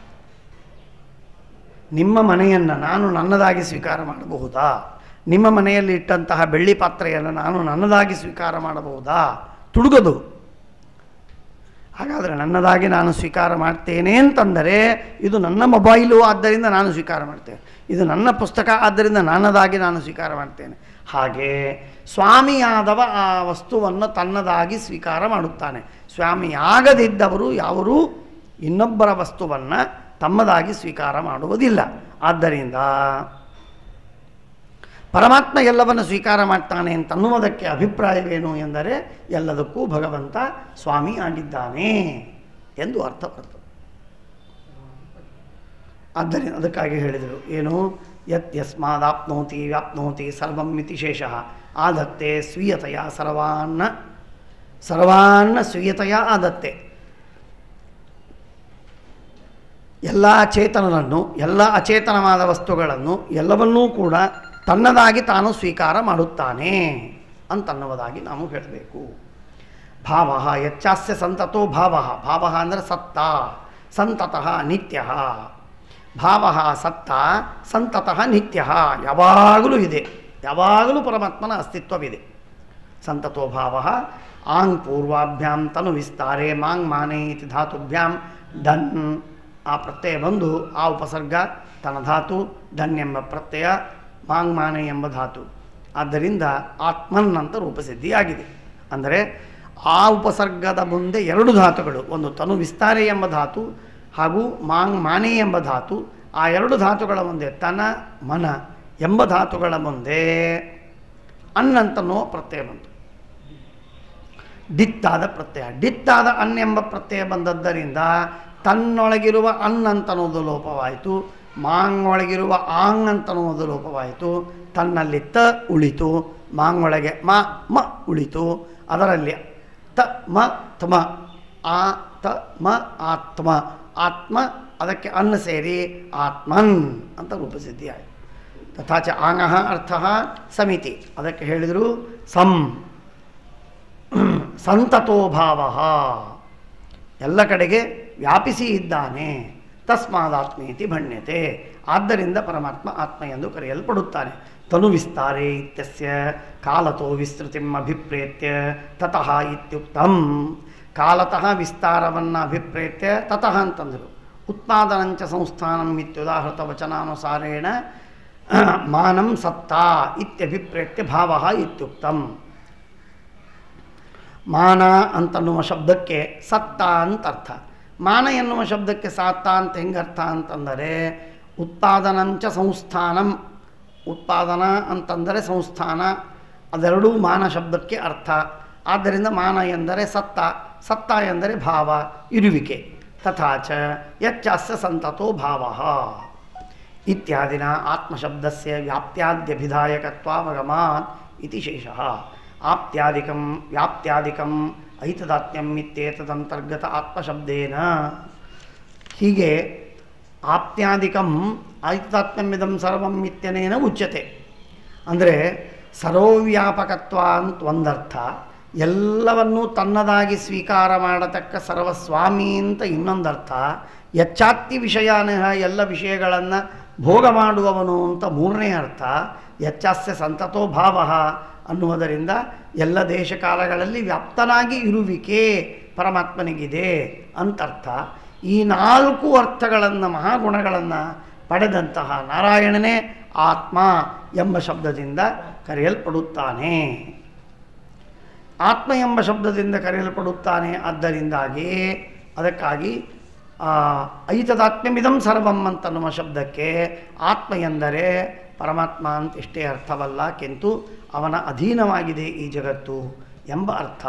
ನಿಮ್ಮ ಮನೆಯನ್ನು ನಾನು ನನ್ನದಾಗಿ ಸ್ವೀಕಾರ ಮಾಡಬಹುದಾ ನಿಮ್ಮ ಮನೆಯಲ್ಲಿ ಇಟ್ಟಂತಹ ಬೆಳ್ಳಿ ಪಾತ್ರೆಯನ್ನು ನಾನು ನನ್ನದಾಗಿ ಸ್ವೀಕಾರ ಮಾಡಬಹುದಾ ತುಡುಗದು ಹಾಗಾದರೆ ನನ್ನದಾಗಿ ನಾನು ಸ್ವೀಕಾರ ಮಾಡ್ತೇನೆ ಅಂತಂದರೆ ಇದು ನನ್ನ ಮೊಬೈಲು ಆದ್ದರಿಂದ ನಾನು ಸ್ವೀಕಾರ ಮಾಡ್ತೇನೆ ಇದು ನನ್ನ ಪುಸ್ತಕ ಆದ್ದರಿಂದ ನನ್ನದಾಗಿ ನಾನು ಸ್ವೀಕಾರ ಮಾಡ್ತೇನೆ ಹಾಗೆ ಸ್ವಾಮಿಯಾದವ ಆ ವಸ್ತುವನ್ನು ತನ್ನದಾಗಿ ಸ್ವೀಕಾರ ಮಾಡುತ್ತಾನೆ ಸ್ವಾಮಿಯಾಗದಿದ್ದವರು ಯಾರೂ ಇನ್ನೊಬ್ಬರ ವಸ್ತುವನ್ನು ತಮ್ಮದಾಗಿ ಸ್ವೀಕಾರ ಮಾಡುವುದಿಲ್ಲ ಆದ್ದರಿಂದ ಪರಮಾತ್ಮ ಎಲ್ಲವನ್ನು ಸ್ವೀಕಾರ ಮಾಡ್ತಾನೆ ಅಂತನ್ನುವುದಕ್ಕೆ ಅಭಿಪ್ರಾಯವೇನು ಎಂದರೆ ಎಲ್ಲದಕ್ಕೂ ಭಗವಂತ ಸ್ವಾಮಿ ಆಗಿದ್ದಾನೆ ಎಂದು ಅರ್ಥ ಬರ್ತದೆ ಆದ್ದರಿಂದ ಅದಕ್ಕಾಗಿ ಹೇಳಿದರು ಏನು ಯತ್ ಯಸ್ಮಾದಾಪ್ನೋತಿ ವ್ಯಾಪ್ನೋತಿ ಸರ್ವಂ ಇತಿ ಶೇಷಃ ಆದತ್ತೆ ಸ್ವೀಯತೆಯ ಸರ್ವಾನ್ನ ಸರ್ವಾನ್ನ ಸ್ವೀಯತೆಯ ಆದತ್ತೆ ಎಲ್ಲ ಚೇತನರನ್ನು ಎಲ್ಲ ಅಚೇತನವಾದ ವಸ್ತುಗಳನ್ನು ಎಲ್ಲವನ್ನೂ ಕೂಡ ತನ್ನದಾಗಿ ತಾನು ಸ್ವೀಕಾರ ಮಾಡುತ್ತಾನೆ ಅಂತನ್ನುವುದಾಗಿ ನಾವು ಹೇಳಬೇಕು ಭಾವ ಯಚ್ಚಾಸ್ಯ ಸಂತತೋ ಭಾವ ಭಾವ ಅಂದರೆ ಸತ್ತ ಸಂತತಃ ನಿತ್ಯ ಭಾವ ಸತ್ತ ಸಂತತಃ ನಿತ್ಯ ಯಾವಾಗಲೂ ಇದೆ ಯಾವಾಗಲೂ ಪರಮಾತ್ಮನ ಅಸ್ತಿತ್ವವಿದೆ ಸಂತತೋ ಭಾವ ಆಂಗ್ ಪೂರ್ವಾಭ್ಯಾಂ ತನು ವಿಸ್ತಾರೆ ಮಾಂಗ್ ಮಾನೆ ಇತಿ ಧಾತುಭ್ಯಾಂ ಡನ್ ಆ ಪ್ರತ್ಯಯ ಬಂದು ಆ ಉಪಸರ್ಗ ತನ ಧಾತು ಡನ್ ಎಂಬ ಪ್ರತ್ಯಯ ಮಾಂಗ್ ಮಾನೆ ಎಂಬ ಧಾತು ಆದ್ದರಿಂದ ಆತ್ಮನ್ ಅಂತ ರೂಪಸಿದ್ಧಿಯಾಗಿದೆ ಅಂದರೆ ಆ ಉಪಸರ್ಗದ ಮುಂದೆ ಎರಡು ಧಾತುಗಳು ಒಂದು ತನು ವಿಸ್ತಾರೆ ಎಂಬ ಧಾತು ಹಾಗೂ ಮಾಂಗ್ ಮಾನೆ ಎಂಬ ಧಾತು ಆ ಎರಡು ಧಾತುಗಳ ಮುಂದೆ ತನ ಮನ ಎಂಬ ಧಾತುಗಳ ಮುಂದೆ ಅನ್ನಂತನೋ ಪ್ರತ್ಯಯ ಬಂತು ಡಿತ್ತಾದ ಪ್ರತ್ಯಯ ಡಿತ್ತಾದ ಅನ್ ಎಂಬ ಪ್ರತ್ಯಯ ಬಂದದ್ದರಿಂದ ತನ್ನೊಳಗಿರುವ ಅನ್ ಅಂತನ್ನುವುದು ಲೋಪವಾಯಿತು ಮಾಂಗ್ ಒಳಗಿರುವ ಆಂಗ್ ಅಂತನ್ನುವುದು ಲೋಪವಾಯಿತು ತನ್ನಲ್ಲಿ ತ ಉಳಿತು ಮಾಂಗ್ ಒಳಗೆ ಮ ಮ ಉಳಿತು ಅದರಲ್ಲಿ ತ ಮ ತಮ ಆ ತ ಮ ಆತ್ಮ ಆತ್ಮ ಅದಕ್ಕೆ ಅನ್ನ ಸೇರಿ ಆತ್ಮನ್ ಅಂತ ರೂಪಸಿದ್ಧಿ ಆಯಿತು ತಥಾಚ ಆಂಗಃ ಅರ್ಥ ಸಮಿತಿ ಅದಕ್ಕೆ ಹೇಳಿದರು ಸಂ ಸಂತತೋಭಾವ ಎಲ್ಲ ಕಡೆಗೆ ವ್ಯಾಪಿಸಿ ಇದ್ದಾನೆ ತಸ್ಮಾದಾತ್ಮೇತಿ ಭಣ್ಯತೆ ಆದ್ದರಿಂದ ಪರಮಾತ್ಮ ಆತ್ಮ ಎಂದು ಕರೆಯಲ್ಪಡುತ್ತಾನೆ ತನು ವಿಸ್ತಾರೆ ಇತ್ಯಸ್ಯ ಕಾಲತೋ ವಿಸ್ತೃತಿಂ ಅಭಿಪ್ರೇತ್ಯ ತತಃ ಇತ್ಯುಕ್ತಂ ಕಾಲತಃ ವಿಸ್ತಾರವನ್ನು ಅಭಿಪ್ರೇತ್ಯ ತತಃ ಅಂತಂದರು ಉತ್ಪಾದನಂಚ ಸಂಸ್ಥಾನಂ ಇತ್ಯುದಾಹೃತ ವಚನಾನುಸಾರೇಣ ಮಾನಂ ಸತ್ತ ಇತ್ಯಭಿಪ್ರೇತ್ಯ ಭಾವ ಇತ್ಯುಕ್ತಂ ಮಾನ ಅಂತನ್ನುವ ಶಬ್ದಕ್ಕೆ ಸತ್ತ ಅಂತ ಅರ್ಥ ಮಾನ ಎನ್ನುವ ಶಬ್ದಕ್ಕೆ ಸಾತ್ತ ಅಂತ ಹೆಂಗೆ ಅರ್ಥ ಅಂತಂದರೆ ಉತ್ಪಾದನಂಚ ಸಂಸ್ಥಾನಂ ಉತ್ಪಾದನ ಅಂತಂದರೆ ಸಂಸ್ಥಾನ ಅದೆರಡೂ ಮಾನ ಶಬ್ದಕ್ಕೆ ಅರ್ಥ ಆದ್ದರಿಂದ ಮಾನ ಎಂದರೆ ಸತ್ತ ಸತ್ತ ಎಂದರೆ ಭಾವ ಇರುವಿಕೆ ತಥಾಚ ಯಚ್ಚಾಸ್ಯ ಸಂತತೋ ಭಾವ ಇತ್ಯಾದಿನ ಆತ್ಮಶಬ್ದಸ್ಯ ವ್ಯಾಪ್ತ್ಯಾದ್ಯಭಿಧಾಯಕತ್ವಾವಗಮಾತ್ ಇತಿ ಶೇಷಃ ಆಪ್ತ್ಯಾದಿಕಂ ವ್ಯಾಪ್ತ್ಯಾದಿಕಂ ಐತದಾತ್ಮ್ಯಂ ಇತ್ಯೇತದಂತರ್ಗತ ಆತ್ಮಶಬ್ದೇನ ಹೀಗೆ ಆಪ್ತ್ಯಾದಿಕಂ ಐತದಾತ್ಮ್ಯಮಿದಂ ಸರ್ವಂ ಇತ್ಯನೇನ ಉಚ್ಯತೆ ಅಂದರೆ ಸರ್ವವ್ಯಾಪಕತ್ವ ಅಂತ ಒಂದರ್ಥ ಎಲ್ಲವನ್ನೂ ತನ್ನದಾಗಿ ಸ್ವೀಕಾರ ಮಾಡತಕ್ಕ ಸರ್ವಸ್ವಾಮಿ ಅಂತ ಇನ್ನೊಂದರ್ಥ ಯಚ್ಚಾತ್ತಿ ವಿಷಯಾನ ಎಲ್ಲ ವಿಷಯಗಳನ್ನು ಭೋಗ ಮಾಡುವವನು ಅಂತ ಮೂರನೇ ಅರ್ಥ ಯಚ್ಚಾಸ್ಯ ಸಂತತೋ ಭಾವ ಅನ್ನುವುದರಿಂದ ಎಲ್ಲ ದೇಶಕಾಲಗಳಲ್ಲಿ ವ್ಯಾಪ್ತನಾಗಿ ಇರುವಿಕೆ ಪರಮಾತ್ಮನಿಗಿದೆ ಅಂತರ್ಥ ಈ ನಾಲ್ಕು ಅರ್ಥಗಳನ್ನು ಮಹಾಗುಣಗಳನ್ನು ಪಡೆದಂತಹ ನಾರಾಯಣನೇ ಆತ್ಮ ಎಂಬ ಶಬ್ದದಿಂದ ಕರೆಯಲ್ಪಡುತ್ತಾನೆ ಆತ್ಮ ಎಂಬ ಶಬ್ದದಿಂದ ಕರೆಯಲ್ಪಡುತ್ತಾನೆ ಆದ್ದರಿಂದಾಗಿ ಅದಕ್ಕಾಗಿ ಆ, ಐತದಾತ್ಮ್ಯಮಿದಂ ಸರ್ವಂ ಅಂತನ್ನುವ ಶಬ್ದಕ್ಕೆ ಆತ್ಮ ಎಂದರೆ ಪರಮಾತ್ಮ ಅಂತ ಇಷ್ಟೇ ಅರ್ಥವಲ್ಲ ಕೆಂತು ಅವನ ಅಧೀನವಾಗಿದೆ ಈ ಜಗತ್ತು ಎಂಬ ಅರ್ಥ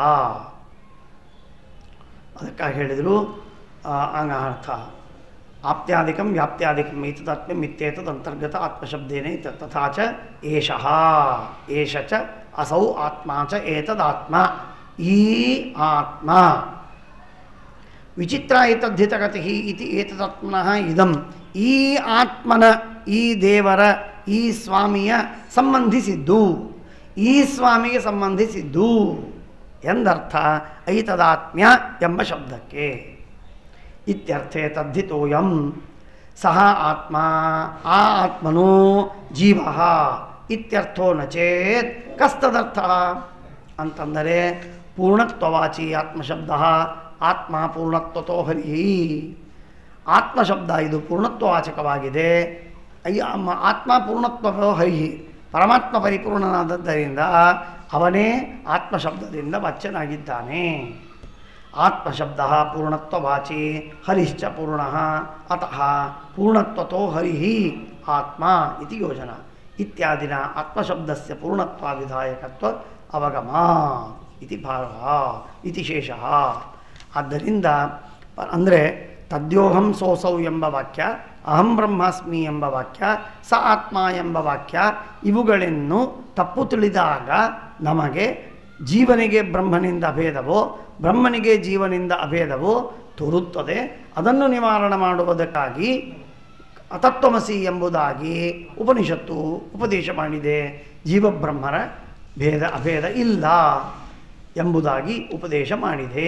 ಅದಕ್ಕಾಗಿ ಹೇಳಿದರು ಅಂಗ ಅರ್ಥ ಆಪ್ತ್ಯಾದಿಕಂ ವ್ಯಾಪ್ತ್ಯಾದಿಕಂ ಏತದಾತ್ಮ್ಯಂ ಇತ್ಯೇತದ್ ಅಂತರ್ಗತ ಆತ್ಮಶಬ್ದೇನ ಇತ ತಥಾ ಚ ಏಷಃ ಏಷ ಚ ಅಸೌ ಆತ್ಮ ಚ ಏತದಾತ್ಮ ಈ ಆತ್ಮ ವಿಚಿತ್ರ ಏತದ್ಧಿತಗತಿ ಇತಿ ಏತದಾತ್ಮನಃ ಇದಂ ಈ ಆತ್ಮನ ಈ ದೇವರ ಈ ಸ್ವಾಮಿಯ ಸಂಬಂಧಿಸಿದ್ದು ಈ ಸ್ವಾಮಿಗೆ ಸಂಬಂಧಿಸಿದ್ದು ಎಂದರ್ಥ ಐತದಾತ್ಮ್ಯ ಎಂಬ ಶಬ್ದಕ್ಕೆ ಇತ್ಯರ್ಥೆ ತದ್ಧಿತೋಯಂ ಸಹ ಆತ್ಮ ಆ ಆತ್ಮನು ಜೀವ ಇತ್ಯರ್ಥೋ ನ ಚೇತ್ ಕಸ್ತದರ್ಥ ಅಂತಂದರೆ ಪೂರ್ಣತ್ವವಾಚಿ ಆತ್ಮಶಬ್ದ ಆತ್ಮ ಪೂರ್ಣತ್ವತೋ ಹರಿ ಆತ್ಮಶಬ್ದ ಇದು ಪೂರ್ಣತ್ವವಾಚಕವಾಗಿದೆ ಅಯ್ಯ ಅಮ್ಮ ಆತ್ಮ ಪೂರ್ಣತ್ವವೋ ಹರಿ ಪರಮಾತ್ಮ ಪರಿಪೂರ್ಣನಾದದ್ದರಿಂದ ಅವನೇ ಆತ್ಮಶಬ್ದದಿಂದ ವಾಚ್ಯನಾಗಿದ್ದಾನೆ ಆತ್ಮಶಬ್ದ ಪೂರ್ಣತ್ವವಾಚಿ ಹರಿಶ್ಚ ಪೂರ್ಣ ಅತಃ ಪೂರ್ಣತ್ವತೋ ಹರಿ ಆತ್ಮ ಇತಿ ಯೋಜನಾ ಇತ್ಯಾದಿನ ಆತ್ಮಶಬ್ದಸ್ಯ ಪೂರ್ಣತ್ವ ವಿಧಾಯಕತ್ವ ಅವಗಮ ಇತಿ ಭಾವ ಇತಿ ಶೇಷಃ ಆದ್ದರಿಂದ ಅಂದರೆ ತದ್ಯೋಹಂ ಸೋಸೌ ಎಂಬ ವಾಕ್ಯ ಅಹಂ ಬ್ರಹ್ಮಾಸ್ಮಿ ಎಂಬ ವಾಕ್ಯ ಸ ಆತ್ಮ ಎಂಬ ವಾಕ್ಯ ಇವುಗಳನ್ನು ತಪ್ಪು ತಿಳಿದಾಗ ನಮಗೆ ಜೀವನಿಗೆ ಬ್ರಹ್ಮನಿಂದ ಅಭೇದವೋ ಬ್ರಹ್ಮನಿಗೆ ಜೀವನಿಂದ ಅಭೇದವೋ ತೋರುತ್ತದೆ ಅದನ್ನು ನಿವಾರಣೆ ಮಾಡುವುದಕ್ಕಾಗಿ ಅತತ್ವಮಸಿ ಎಂಬುದಾಗಿ ಉಪನಿಷತ್ತು ಉಪದೇಶ ಮಾಡಿದೆ ಜೀವಬ್ರಹ್ಮರ ಭೇದ ಅಭೇದ ಇಲ್ಲ ಎಂಬುದಾಗಿ ಉಪದೇಶ ಮಾಡಿದೆ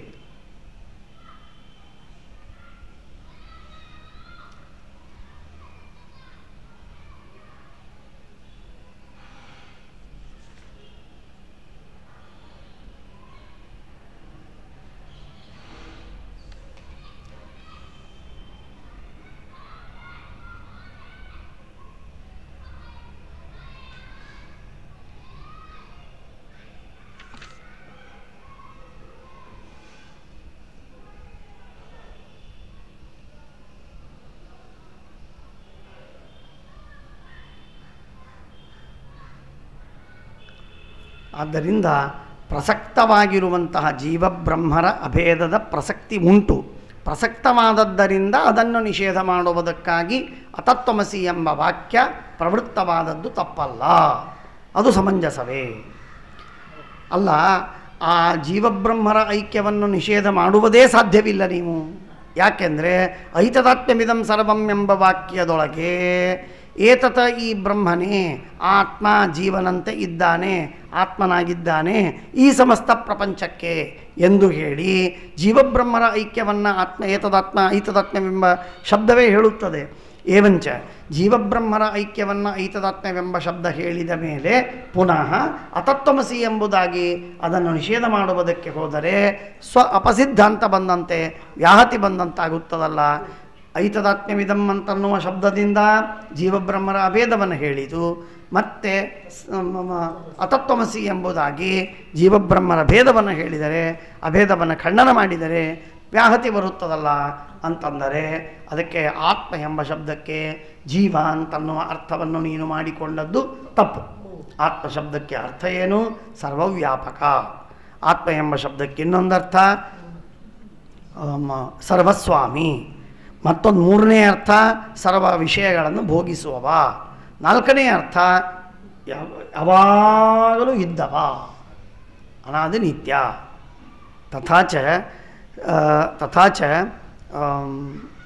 ಆದ್ದರಿಂದ ಪ್ರಸಕ್ತವಾಗಿರುವಂತಹ ಜೀವಬ್ರಹ್ಮರ ಅಭೇದದ ಪ್ರಸಕ್ತಿ ಉಂಟು ಪ್ರಸಕ್ತವಾದದ್ದರಿಂದ ಅದನ್ನು ನಿಷೇಧ ಮಾಡುವುದಕ್ಕಾಗಿ ಅತತ್ವಮಸಿ ಎಂಬ ವಾಕ್ಯ ಪ್ರವೃತ್ತವಾದದ್ದು ತಪ್ಪಲ್ಲ ಅದು ಸಮಂಜಸವೇ ಅಲ್ಲ ಆ ಜೀವಬ್ರಹ್ಮರ ಐಕ್ಯವನ್ನು ನಿಷೇಧ ಮಾಡುವುದೇ ಸಾಧ್ಯವಿಲ್ಲ ನೀವು ಯಾಕೆಂದರೆ ಐತದಾತ್ಮ್ಯಮಿದಂ ಸರ್ವಂ ಎಂಬ ವಾಕ್ಯದೊಳಗೆ ಏತತ ಈ ಬ್ರಹ್ಮನೇ ಆತ್ಮ ಜೀವನಂತೆ ಇದ್ದಾನೆ ಆತ್ಮನಾಗಿದ್ದಾನೆ ಈ ಸಮಸ್ತ ಪ್ರಪಂಚಕ್ಕೆ ಎಂದು ಹೇಳಿ ಜೀವಬ್ರಹ್ಮರ ಐಕ್ಯವನ್ನು ಆತ್ಮ ಏತದಾತ್ಮ ಐತದಾತ್ಮ್ಯವೆಂಬ ಶಬ್ದವೇ ಹೇಳುತ್ತದೆ ಏವಂಚ ಜೀವಬ್ರಹ್ಮರ ಐಕ್ಯವನ್ನು ಐತದಾತ್ಮ್ಯವೆಂಬ ಶಬ್ದ ಹೇಳಿದ ಮೇಲೆ ಪುನಃ ಅತತ್ವಮಸಿ ಎಂಬುದಾಗಿ ಅದನ್ನು ನಿಷೇಧ ಮಾಡುವುದಕ್ಕೆ ಹೋದರೆ ಸ್ವ ಅಪಸಿದ್ಧಾಂತ ಬಂದಂತೆ ವ್ಯಾಹತಿ ಬಂದಂತಾಗುತ್ತದಲ್ಲ ಐತದಾತ್ಮ್ಯವಿದಂ ಅಂತನ್ನುವ ಶಬ್ದದಿಂದ ಜೀವಬ್ರಹ್ಮರ ಅಭೇದವನ್ನು ಹೇಳಿತು ಮತ್ತೆ ಸ- ಮ- ಮ- ಅತತ್ವಮಸಿ ಎಂಬುದಾಗಿ ಜೀವಬ್ರಹ್ಮರ ಭೇದವನ್ನು ಹೇಳಿದರೆ ಅಭೇದವನ್ನು ಖಂಡನ ಮಾಡಿದರೆ ವ್ಯಾಹತಿ ಬರುತ್ತದಲ್ಲ ಅಂತಂದರೆ ಅದಕ್ಕೆ ಆತ್ಮ ಎಂಬ ಶಬ್ದಕ್ಕೆ ಜೀವ ಅಂತನ್ನುವ ಅರ್ಥವನ್ನು ನೀನು ಮಾಡಿಕೊಂಡದ್ದು ತಪ್ಪು ಆತ್ಮ ಶಬ್ದಕ್ಕೆ ಅರ್ಥ ಏನು ಸರ್ವವ್ಯಾಪಕ ಆತ್ಮ ಎಂಬ ಶಬ್ದಕ್ಕೆ ಇನ್ನೊಂದರ್ಥ ಅಮ್, ಸರ್ವಸ್ವಾಮಿ ಮತ್ತೊಂದು ಮೂರನೇ ಅರ್ಥ ಸರ್ವ ವಿಷಯಗಳನ್ನು ಭೋಗಿಸುವವ ನಾಲ್ಕನೇ ಅರ್ಥ ಯಾವ ಯಾವಾಗಲೂ ಇದ್ದವ ಅನಾದಿ ನಿತ್ಯ ತಥಾಚ ಆ, ತಥಾಚ ಆಮ್,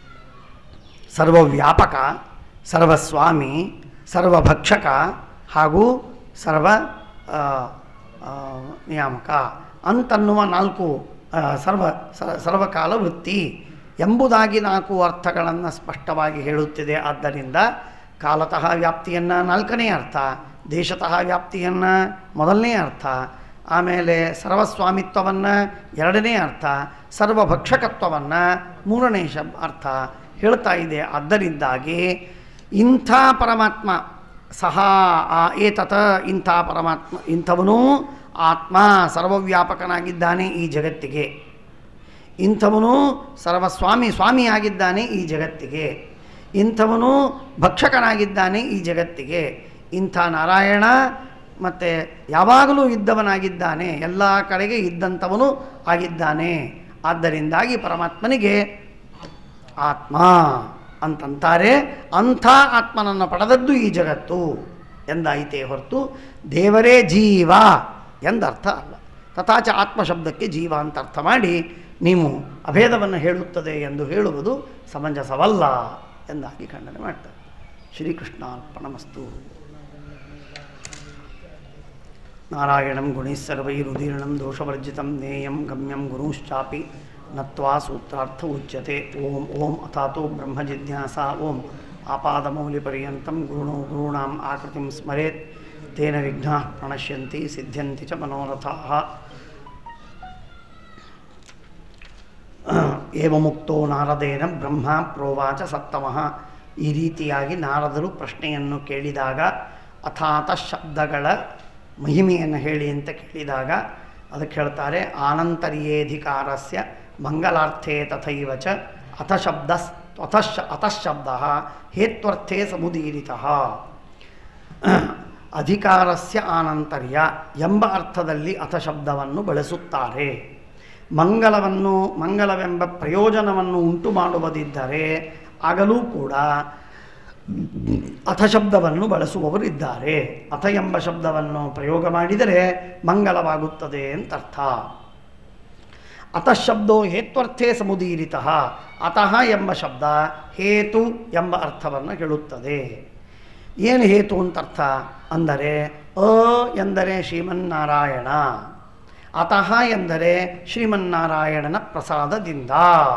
ಸರ್ವವ್ಯಾಪಕ ಸರ್ವಸ್ವಾಮಿ ಸರ್ವಭಕ್ಷಕ ಹಾಗೂ ಸರ್ವ ಆ, ಆ, ನಿಯಾಮಕ ಅಂತನ್ನುವ ನಾಲ್ಕು ಆ, ಸರ್ವ ಸ- ಸರ್ವಕಾಲ ವೃತ್ತಿ ಎಂಬುದಾಗಿ ನಾಲ್ಕು ಅರ್ಥಗಳನ್ನು ಸ್ಪಷ್ಟವಾಗಿ ಹೇಳುತ್ತಿದೆ ಆದ್ದರಿಂದ ಕಾಲತಃ ವ್ಯಾಪ್ತಿಯನ್ನು ನಾಲ್ಕನೇ ಅರ್ಥ ದೇಶತಃ ವ್ಯಾಪ್ತಿಯನ್ನು ಮೊದಲನೇ ಅರ್ಥ ಆಮೇಲೆ ಸರ್ವಸ್ವಾಮಿತ್ವವನ್ನು ಎರಡನೇ ಅರ್ಥ ಸರ್ವಭಕ್ಷಕತ್ವವನ್ನು ಮೂರನೇ ಶಬ್ ಅರ್ಥ ಹೇಳ್ತಾ ಇದೆ ಆದ್ದರಿಂದಾಗಿ ಇಂಥ ಪರಮಾತ್ಮ ಸಹ ಆ ಏತತ ಇಂಥ ಪರಮಾತ್ಮ ಇಂಥವನೂ ಆತ್ಮ ಸರ್ವವ್ಯಾಪಕನಾಗಿದ್ದಾನೆ ಈ ಜಗತ್ತಿಗೆ ಇಂಥವನು ಸರ್ವಸ್ವಾಮಿ ಸ್ವಾಮಿಯಾಗಿದ್ದಾನೆ ಈ ಜಗತ್ತಿಗೆ ಇಂಥವನು ಭಕ್ಷಕನಾಗಿದ್ದಾನೆ ಈ ಜಗತ್ತಿಗೆ ಇಂಥ ನಾರಾಯಣ ಮತ್ತು ಯಾವಾಗಲೂ ಇದ್ದವನಾಗಿದ್ದಾನೆ ಎಲ್ಲ ಕಡೆಗೆ ಇದ್ದಂಥವನು ಆಗಿದ್ದಾನೆ ಆದ್ದರಿಂದಾಗಿ ಪರಮಾತ್ಮನಿಗೆ ಆತ್ಮ ಅಂತಂತಾರೆ ಅಂಥ ಆತ್ಮನನ್ನು ಪಡೆದದ್ದು ಈ ಜಗತ್ತು ಎಂದಾಯಿತೇ ಹೊರತು ದೇವರೇ ಜೀವ ಎಂದರ್ಥ ಅಲ್ಲ ತಥಾಚ ಆತ್ಮ ಶಬ್ದಕ್ಕೆ ಜೀವ ಅಂತ ಅರ್ಥ ಮಾಡಿ ನೀವು ಅಭೇದವನ್ನು ಹೇಳುತ್ತದೆ ಎಂದು ಹೇಳುವುದು ಸಮಂಜಸವಲ್ಲ ಎಂದಾಗಿ ಖಂಡನೆ ಮಾಡ್ತಾರೆ ಶ್ರೀಕೃಷ್ಣಾರ್ಪಣಮಸ್ತು ನಾರಾಯಣಂ ಗುಣೈಸ್ಸರ್ವೈರುದೀರ್ಣಂ ದೋಷವರ್ಜಿತಂ ನೇಯಂ ಗಮ್ಯಂ ಗುರುಶ್ಚಾಪಿ ನತ್ವಾ ಸೂತ್ರಾರ್ಥ ಉಚ್ಯತೆ ಓಂ ಓಂ ಅಥಾತೋ ಬ್ರಹ್ಮ ಜಿಜ್ಞಾಸಾ ಓಂ ಆಪಾದಮೌಲಿಪರ್ಯಂತಂ ಗುರುಣೋ ಗುರುಣಾಂ ಆಕೃತಿಂ ಸ್ಮರೇತ್ ತೇನ ವಿಘ್ನಾ ಪ್ರಣಶ್ಯಂತಿ ಸಿದ್ಧ್ಯಂತಿ ಚ ಮನೋರಥಾಃ ಏವಮುಕ್ತೋ ನಾರದೇನ ಬ್ರಹ್ಮ ಪ್ರೋವಾಚ ಸತ್ತಮಃ ಈ ರೀತಿಯಾಗಿ ನಾರದರು ಪ್ರಶ್ನೆಯನ್ನು ಕೇಳಿದಾಗ ಅಥಾತ ಶಬ್ದಗಳ ಮಹಿಮೆಯನ್ನು ಹೇಳಿ ಅಂತ ಕೇಳಿದಾಗ ಅದಕ್ಕೆ ಹೇಳ್ತಾರೆ ಆನಂತರ್ಯೇಧಿಕಾರಸ್ಯ ಮಂಗಲಾರ್ಥೇ ತಥೈವ ಚ ಅಥ ಶಬ್ದ ಅಥ ಅತಃಶಬ್ದ ಹೇತ್ವರ್ಥೇ ಸಮುದೀರಿತಃ ಅಧಿಕಾರಸ್ಯ ಆನಂತರ್ಯ ಎಂಬ ಅರ್ಥದಲ್ಲಿ ಅಥ ಶಬ್ದವನ್ನು ಬಳಸುತ್ತಾರೆ ಮಂಗಲವನ್ನು ಮಂಗಲವೆಂಬ ಪ್ರಯೋಜನವನ್ನು ಉಂಟು ಮಾಡುವುದಿದ್ದರೆ ಆಗಲೂ ಕೂಡ ಅಥ ಶಬ್ದವನ್ನು ಬಳಸುವವರು ಇದ್ದಾರೆ ಅಥ ಎಂಬ ಶಬ್ದವನ್ನು ಪ್ರಯೋಗ ಮಾಡಿದರೆ ಮಂಗಲವಾಗುತ್ತದೆ ಅಂತ ಅರ್ಥ ಅತಃ ಶಬ್ದೋ ಹೇತ್ವರ್ಥೇ ಸಮುದೀರಿತಃ ಅತಃ ಎಂಬ ಶಬ್ದ ಹೇತು ಎಂಬ ಅರ್ಥವನ್ನು ಹೇಳುತ್ತದೆ ಏನು ಹೇತು ಅಂತ ಅರ್ಥ ಅಂದರೆ ಅ ಎಂದರೆ ಶ್ರೀಮನ್ನಾರಾಯಣ ಅತಃ ಎಂದರೆ ಶ್ರೀಮನ್ನಾರಾಯಣನ ಪ್ರಸಾದದಿಂದ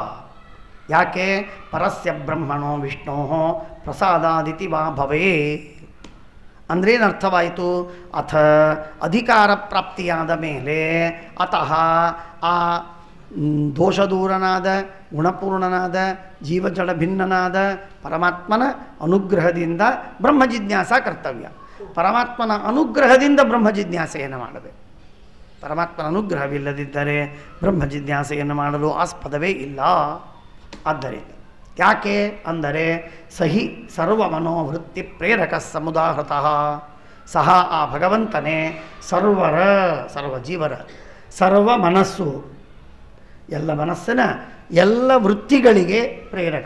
ಯಾಕೆ ಪರಸ್ಯ ಬ್ರಹ್ಮಣೋ ವಿಷ್ಣೋ ಪ್ರಸಾದಾದಿತಿ ವಾ ಭವೇ ಅಂದ್ರೇನು ಅರ್ಥವಾಯಿತು ಅಥ ಅಧಿಕಾರ ಪ್ರಾಪ್ತಿಯಾದ ಮೇಲೆ ಅತಃ ಆ ಮ್, ದೋಷದೂರನಾದ ಗುಣಪೂರ್ಣನಾದ ಜೀವಜಡ ಭಿನ್ನನಾದ ಪರಮಾತ್ಮನ ಅನುಗ್ರಹದಿಂದ ಬ್ರಹ್ಮ ಜಿಜ್ಞಾಸ ಕರ್ತವ್ಯ ಪರಮಾತ್ಮನ ಅನುಗ್ರಹದಿಂದ ಬ್ರಹ್ಮ ಜಿಜ್ಞಾಸೆಯನ್ನು ಮಾಡಬೇಕು ಪರಮಾತ್ಮನ ಅನುಗ್ರಹವಿಲ್ಲದಿದ್ದರೆ ಬ್ರಹ್ಮ ಜಿಜ್ಞಾಸೆಯನ್ನು ಮಾಡಲು ಆಸ್ಪದವೇ ಇಲ್ಲ ಆದ್ದರಿಂದ ಯಾಕೆ ಅಂದರೆ ಸಹಿ ಸರ್ವ ಮನೋವೃತ್ತಿ ಪ್ರೇರಕ ಸಮುದಾಹೃತಃ ಸಹ ಆ ಭಗವಂತನೇ ಸರ್ವರ ಸರ್ವ ಜೀವರ ಸರ್ವ ಮನಸ್ಸು ಎಲ್ಲ ಮನಸ್ಸಿನ ಎಲ್ಲ ವೃತ್ತಿಗಳಿಗೆ ಪ್ರೇರಕ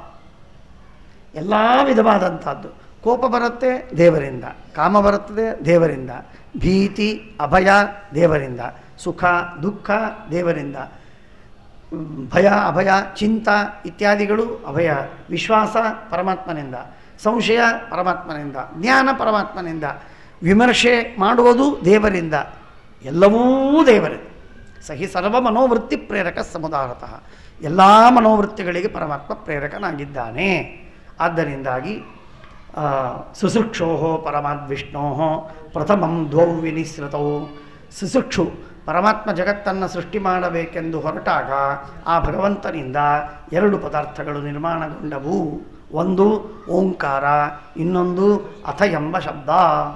ಎಲ್ಲ ವಿಧವಾದಂಥದ್ದು ಕೋಪ ಬರುತ್ತೆ ದೇವರಿಂದ ಕಾಮ ಬರುತ್ತದೆ ದೇವರಿಂದ ಭೀತಿ ಅಭಯ ದೇವರಿಂದ ಸುಖ ದುಃಖ ದೇವರಿಂದ ಮ್, ಭಯ ಅಭಯ ಚಿಂತ ಇತ್ಯಾದಿಗಳು ಅಭಯ ವಿಶ್ವಾಸ ಪರಮಾತ್ಮನಿಂದ ಸಂಶಯ ಪರಮಾತ್ಮನಿಂದ ಜ್ಞಾನ ಪರಮಾತ್ಮನಿಂದ ವಿಮರ್ಶೆ ಮಾಡುವುದು ದೇವರಿಂದ ಎಲ್ಲವೂ ದೇವರೇ ಸಹಿ ಸರ್ವ ಮನೋವೃತ್ತಿ ಪ್ರೇರಕ ಸಮುದಾಯತಃ ಎಲ್ಲ ಮನೋವೃತ್ತಿಗಳಿಗೆ ಪರಮಾತ್ಮ ಪ್ರೇರಕನಾಗಿದ್ದಾನೆ ಆದ್ದರಿಂದಾಗಿ ಆ, ಸುಸೃಕ್ಷೋ ಪರಮಾದ್ವಿಷ್ಣೋ ಪ್ರಥಮಂ ದ್ವೌ ವಿನಿಸೃತೌ ಸುಸೃಕ್ಷು ಪರಮಾತ್ಮ ಜಗತ್ತನ್ನು ಸೃಷ್ಟಿ ಮಾಡಬೇಕೆಂದು ಹೊರಟಾಗ ಆ ಭಗವಂತನಿಂದ ಎರಡು ಪದಾರ್ಥಗಳು ನಿರ್ಮಾಣಗೊಂಡವು ಒಂದು ಓಂಕಾರ ಇನ್ನೊಂದು ಅಥ ಎಂಬ ಶಬ್ದ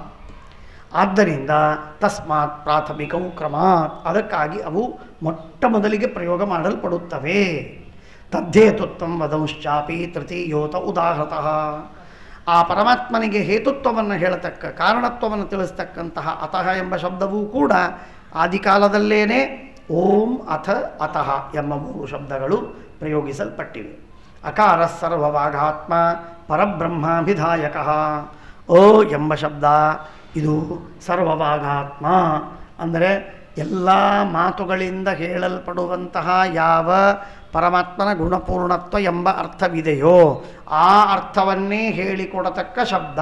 ಆದ್ದರಿಂದ ತಸ್ಮಾತ್ ಪ್ರಾಥಮಿಕವು ಕ್ರಮಾತ್ ಅದಕ್ಕಾಗಿ ಅವು ಮೊಟ್ಟ ಮೊದಲಿಗೆ ಪ್ರಯೋಗ ಮಾಡಲ್ಪಡುತ್ತವೆ ತದ್ದೇತುತ್ವಂ ವದಂಶ್ಚಾಪಿ ತೃತೀಯೋತ ಉದಾಹೃತಃ ಆ ಪರಮಾತ್ಮನಿಗೆ ಹೇತುತ್ವವನ್ನು ಹೇಳತಕ್ಕ ಕಾರಣತ್ವವನ್ನು ತಿಳಿಸ್ತಕ್ಕಂತಹ ಅತಃ ಎಂಬ ಶಬ್ದವೂ ಕೂಡ ಆದಿಕಾಲದಲ್ಲೇನೆ ಓಂ ಅಥ ಅತಃ ಎಂಬ ಮೂರು ಶಬ್ದಗಳು ಪ್ರಯೋಗಿಸಲ್ಪಟ್ಟಿವೆ ಅಕಾರ ಸರ್ವವಾಗಾತ್ಮ ಪರಬ್ರಹ್ಮಾಭಿಧಾಯಕ ಓ ಎಂಬ ಶಬ್ದ ಇದು ಸರ್ವಭಾಗಾತ್ಮ ಅಂದರೆ ಎಲ್ಲ ಮಾತುಗಳಿಂದ ಹೇಳಲ್ಪಡುವಂತಹ ಯಾವ ಪರಮಾತ್ಮನ ಗುಣಪೂರ್ಣತ್ವ ಎಂಬ ಅರ್ಥವಿದೆಯೋ ಆ ಅರ್ಥವನ್ನೇ ಹೇಳಿಕೊಡತಕ್ಕ ಶಬ್ದ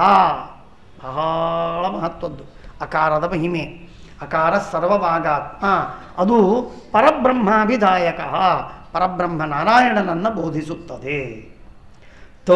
ಬಹಳ ಮಹತ್ವದ್ದು ಅಕಾರದ ಮಹಿಮೆ ಅಕಾರ ಸರ್ವಭಾಗಾತ್ಮ ಅದು ಪರಬ್ರಹ್ಮಾಭಿದಾಯಕ ಪರಬ್ರಹ್ಮ ನಾರಾಯಣನನ್ನು ಬೋಧಿಸುತ್ತದೆ ತ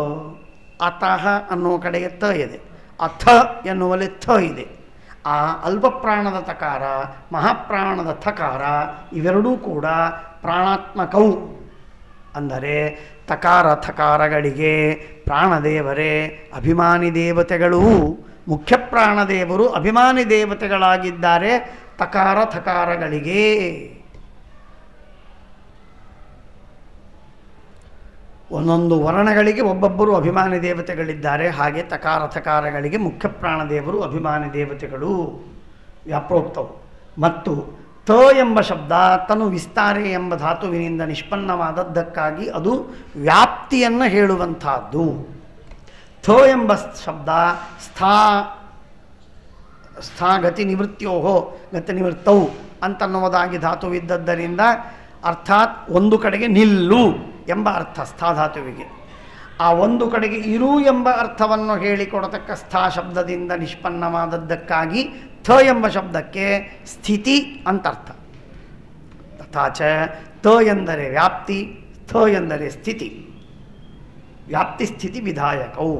ಅತಃ ಅನ್ನೋ ಕಡೆಗೆ ತ ಇದೆ ಅಥ ಎನ್ನುವಲ್ಲಿ ಥ ಇದೆ ಆ ಅಲ್ಪಪ್ರಾಣದ ತಕಾರ ಮಹಾಪ್ರಾಣದ ಥಕಾರ ಇವೆರಡೂ ಕೂಡ ಪ್ರಾಣಾತ್ಮಕವು ಅಂದರೆ ತಕಾರ ಥಕಾರಗಳಿಗೆ ಪ್ರಾಣದೇವರೇ ಅಭಿಮಾನಿ ದೇವತೆಗಳು ಮುಖ್ಯ ಪ್ರಾಣದೇವರು ಅಭಿಮಾನಿ ದೇವತೆಗಳಾಗಿದ್ದಾರೆ ತಕಾರ ಥಕಾರಗಳಿಗೆ ಒಂದೊಂದು ವರ್ಣಗಳಿಗೆ ಒಬ್ಬೊಬ್ಬರು ಅಭಿಮಾನಿ ದೇವತೆಗಳಿದ್ದಾರೆ ಹಾಗೆ ತಕಾರ ಥಕಾರಗಳಿಗೆ ಮುಖ್ಯ ಪ್ರಾಣದೇವರು ಅಭಿಮಾನಿ ದೇವತೆಗಳು ವ್ಯಾಪ್ರೋಕ್ತವು ಮತ್ತು ತ ಎಂಬ ಶಬ್ದ ತನು ವಿಸ್ತಾರೆ ಎಂಬ ಧಾತುವಿನಿಂದ ನಿಷ್ಪನ್ನವಾದದ್ದಕ್ಕಾಗಿ ಅದು ವ್ಯಾಪ್ತಿಯನ್ನು ಹೇಳುವಂತಹದ್ದು ಥ ಎಂಬ ಶಬ್ದ ಸ್ಥಾ ಸ್ಥಾ ಗತಿ ನಿವೃತ್ತಿಯೋಹೋ ಗತಿ ನಿವೃತ್ತವು ಅಂತನ್ನುವುದಾಗಿ ಧಾತುವಿದ್ದದ್ದರಿಂದ ಅರ್ಥಾತ್ ಒಂದು ಕಡೆಗೆ ನಿಲ್ಲು ಎಂಬ ಅರ್ಥ ಸ್ಥಾ ಧಾತುವಿಗೆ ಆ ಒಂದು ಕಡೆಗೆ ಇರು ಎಂಬ ಅರ್ಥವನ್ನು ಹೇಳಿಕೊಡತಕ್ಕ ಸ್ಥಾ ಶಬ್ದದಿಂದ ನಿಷ್ಪನ್ನವಾದದ್ದಕ್ಕಾಗಿ ಥ ಎಂಬ ಶಬ್ದಕ್ಕೆ ಸ್ಥಿತಿ ಅಂತರ್ಥ ತಥಾಚ ತ ಎಂದರೆ ವ್ಯಾಪ್ತಿ ಥ ಎಂದರೆ ಸ್ಥಿತಿ ವ್ಯಾಪ್ತಿ ಸ್ಥಿತಿ ವಿಧಾಯಕವು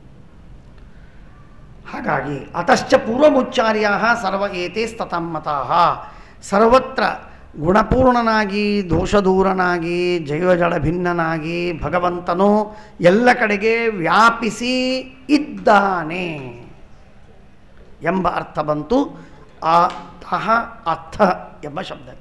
ಹಾಗಾಗಿ ಅತಶ್ಚ ಪೂರ್ವಮುಚ್ಚಾರ್ಯ ಸರ್ವ ಏತೆ ಸ್ತತಮ್ಮತಃ ಸರ್ವತ್ರ ಗುಣಪೂರ್ಣನಾಗಿ ದೋಷದೂರನಾಗಿ ಜೈವಜಡ ಭಿನ್ನನಾಗಿ ಭಗವಂತನು ಎಲ್ಲ ಕಡೆಗೆ ವ್ಯಾಪಿಸಿ ಇದ್ದಾನೆ ಎಂಬ ಅರ್ಥ ಬಂತು ಆ ತಹ ಅರ್ಥ ಎಂಬ ಶಬ್ದಕ್ಕೆ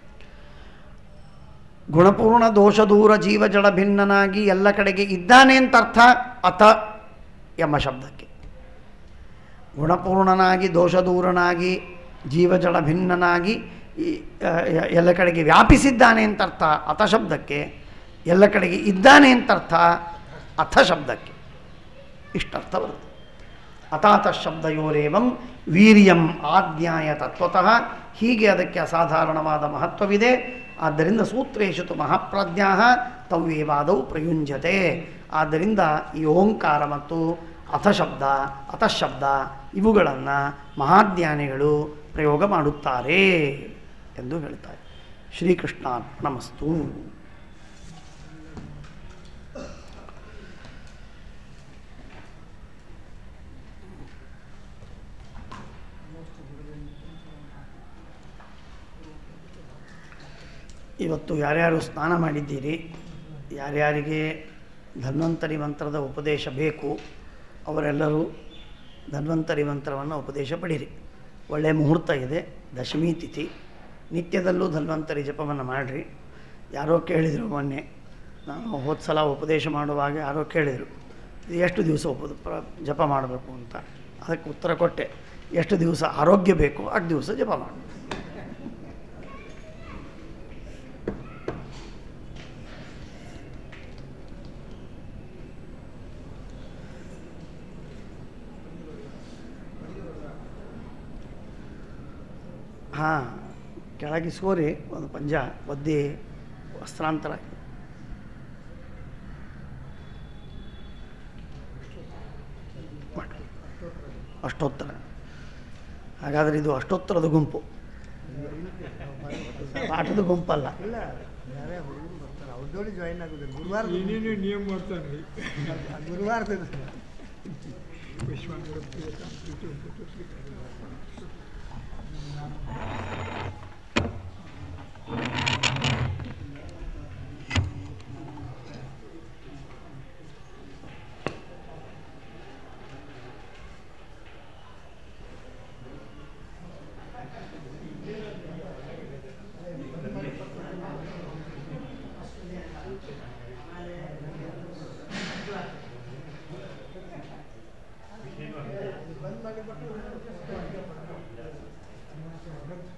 ಗುಣಪೂರ್ಣ ದೋಷದೂರ ಜೀವಜಡ ಭಿನ್ನನಾಗಿ ಎಲ್ಲ ಕಡೆಗೆ ಇದ್ದಾನೆ ಅಂತ ಅರ್ಥ ಅಥ ಎಂಬ ಶಬ್ದಕ್ಕೆ ಗುಣಪೂರ್ಣನಾಗಿ ದೋಷದೂರನಾಗಿ ಜೀವಜಡ ಭಿನ್ನನಾಗಿ ಈ, ಆ, ಎ- ಎಲ್ಲ ಕಡೆಗೆ ವ್ಯಾಪಿಸಿದ್ದಾನೆ ಅಂತ ಅರ್ಥ ಅಥ ಶಬ್ದಕ್ಕೆ ಎಲ್ಲ ಕಡೆಗೆ ಇದ್ದಾನೆ ಅಂತ ಅರ್ಥ ಅಥ ಶಬ್ದಕ್ಕೆ ಇಷ್ಟರ್ಥ ಬರುತ್ತೆ ಅತಾತ ಶಬ್ದಯೋರೇವಂ ವೀರ್ಯಂ ಆಜ್ಞಾಯ ತತ್ವತಃ ಹೀಗೆ ಅದಕ್ಕೆ ಅಸಾಧಾರಣವಾದ ಮಹತ್ವವಿದೆ ಆದ್ದರಿಂದ ಸೂತ್ರೇಶು ತು ಮಹಾಪ್ರಜ್ಞಾ ತವ್ಯೇವಾದವು ಪ್ರಯುಂಜತೆ ಆದ್ದರಿಂದ ಈ ಓಂಕಾರ ಮತ್ತು ಅಥಶಬ್ದ ಅತಃಶಬ್ದ ಇವುಗಳನ್ನು ಮಹಾಜ್ಞಾನಿಗಳು ಪ್ರಯೋಗ ಮಾಡುತ್ತಾರೆ ಎಂದು ಹೇಳ್ತಾರೆ ಶ್ರೀಕೃಷ್ಣ ನಮಸ್ತು ಇವತ್ತು ಯಾರ್ಯಾರು ಸ್ನಾನ ಮಾಡಿದ್ದೀರಿ ಯಾರ್ಯಾರಿಗೆ ಧನ್ವಂತರಿ ಮಂತ್ರದ ಉಪದೇಶ ಬೇಕು ಅವರೆಲ್ಲರೂ ಧನ್ವಂತರಿ ಮಂತ್ರವನ್ನು ಉಪದೇಶ ಪಡೀರಿ ಒಳ್ಳೆಯ ಮುಹೂರ್ತ ಇದೆ ದಶಮಿ ತಿಥಿ ನಿತ್ಯದಲ್ಲೂ ಧನ್ವಂತರಿ ಜಪವನ್ನು ಮಾಡಿರಿ ಯಾರೋ ಕೇಳಿದರು ಮೊನ್ನೆ ನಾನು ಹೋದ ಸಲ ಉಪದೇಶ ಮಾಡುವಾಗ ಯಾರೋ ಕೇಳಿದರು ಇದು ಎಷ್ಟು ದಿವಸ ಉಪ ಪ್ರ- ಜಪ ಮಾಡಬೇಕು ಅಂತ ಅದಕ್ಕೆ ಉತ್ತರ ಕೊಟ್ಟೆ ಎಷ್ಟು ದಿವಸ ಆರೋಗ್ಯ ಬೇಕು ಅಷ್ಟು ದಿವಸ ಜಪ ಮಾಡಿ ಹಾಂ ಕೆಳಗೆ ಸೋರಿ ಒಂದು ಪಂಜ ಒದ್ದಿ ವಸ್ತ್ರಾಂತರ ಮಾಡಿ. ಅಷ್ಟೋತ್ತರ ಹಾಗಾದರೆ ಇದು ಅಷ್ಟೋತ್ತರದ ಗುಂಪು ಪಾಠದ ಗುಂಪಲ್ಲ ಇಲ್ಲ ಯಾರೇ ಹುಡುಗರು ಬರ್ತಾರೆ ಅವ್ರ ಜೋಡಿ ಜಾಯಿನ್ ಆಗೋದು ಗುರುವಾರ ಏನೇನು ನಿಯಮ ಮಾಡ್ತಾನೆ ಗುರುವಾರದ ವಿಶ್ವಾಮಿತ್ರ ಬಂದ್ ಮಾಡಿ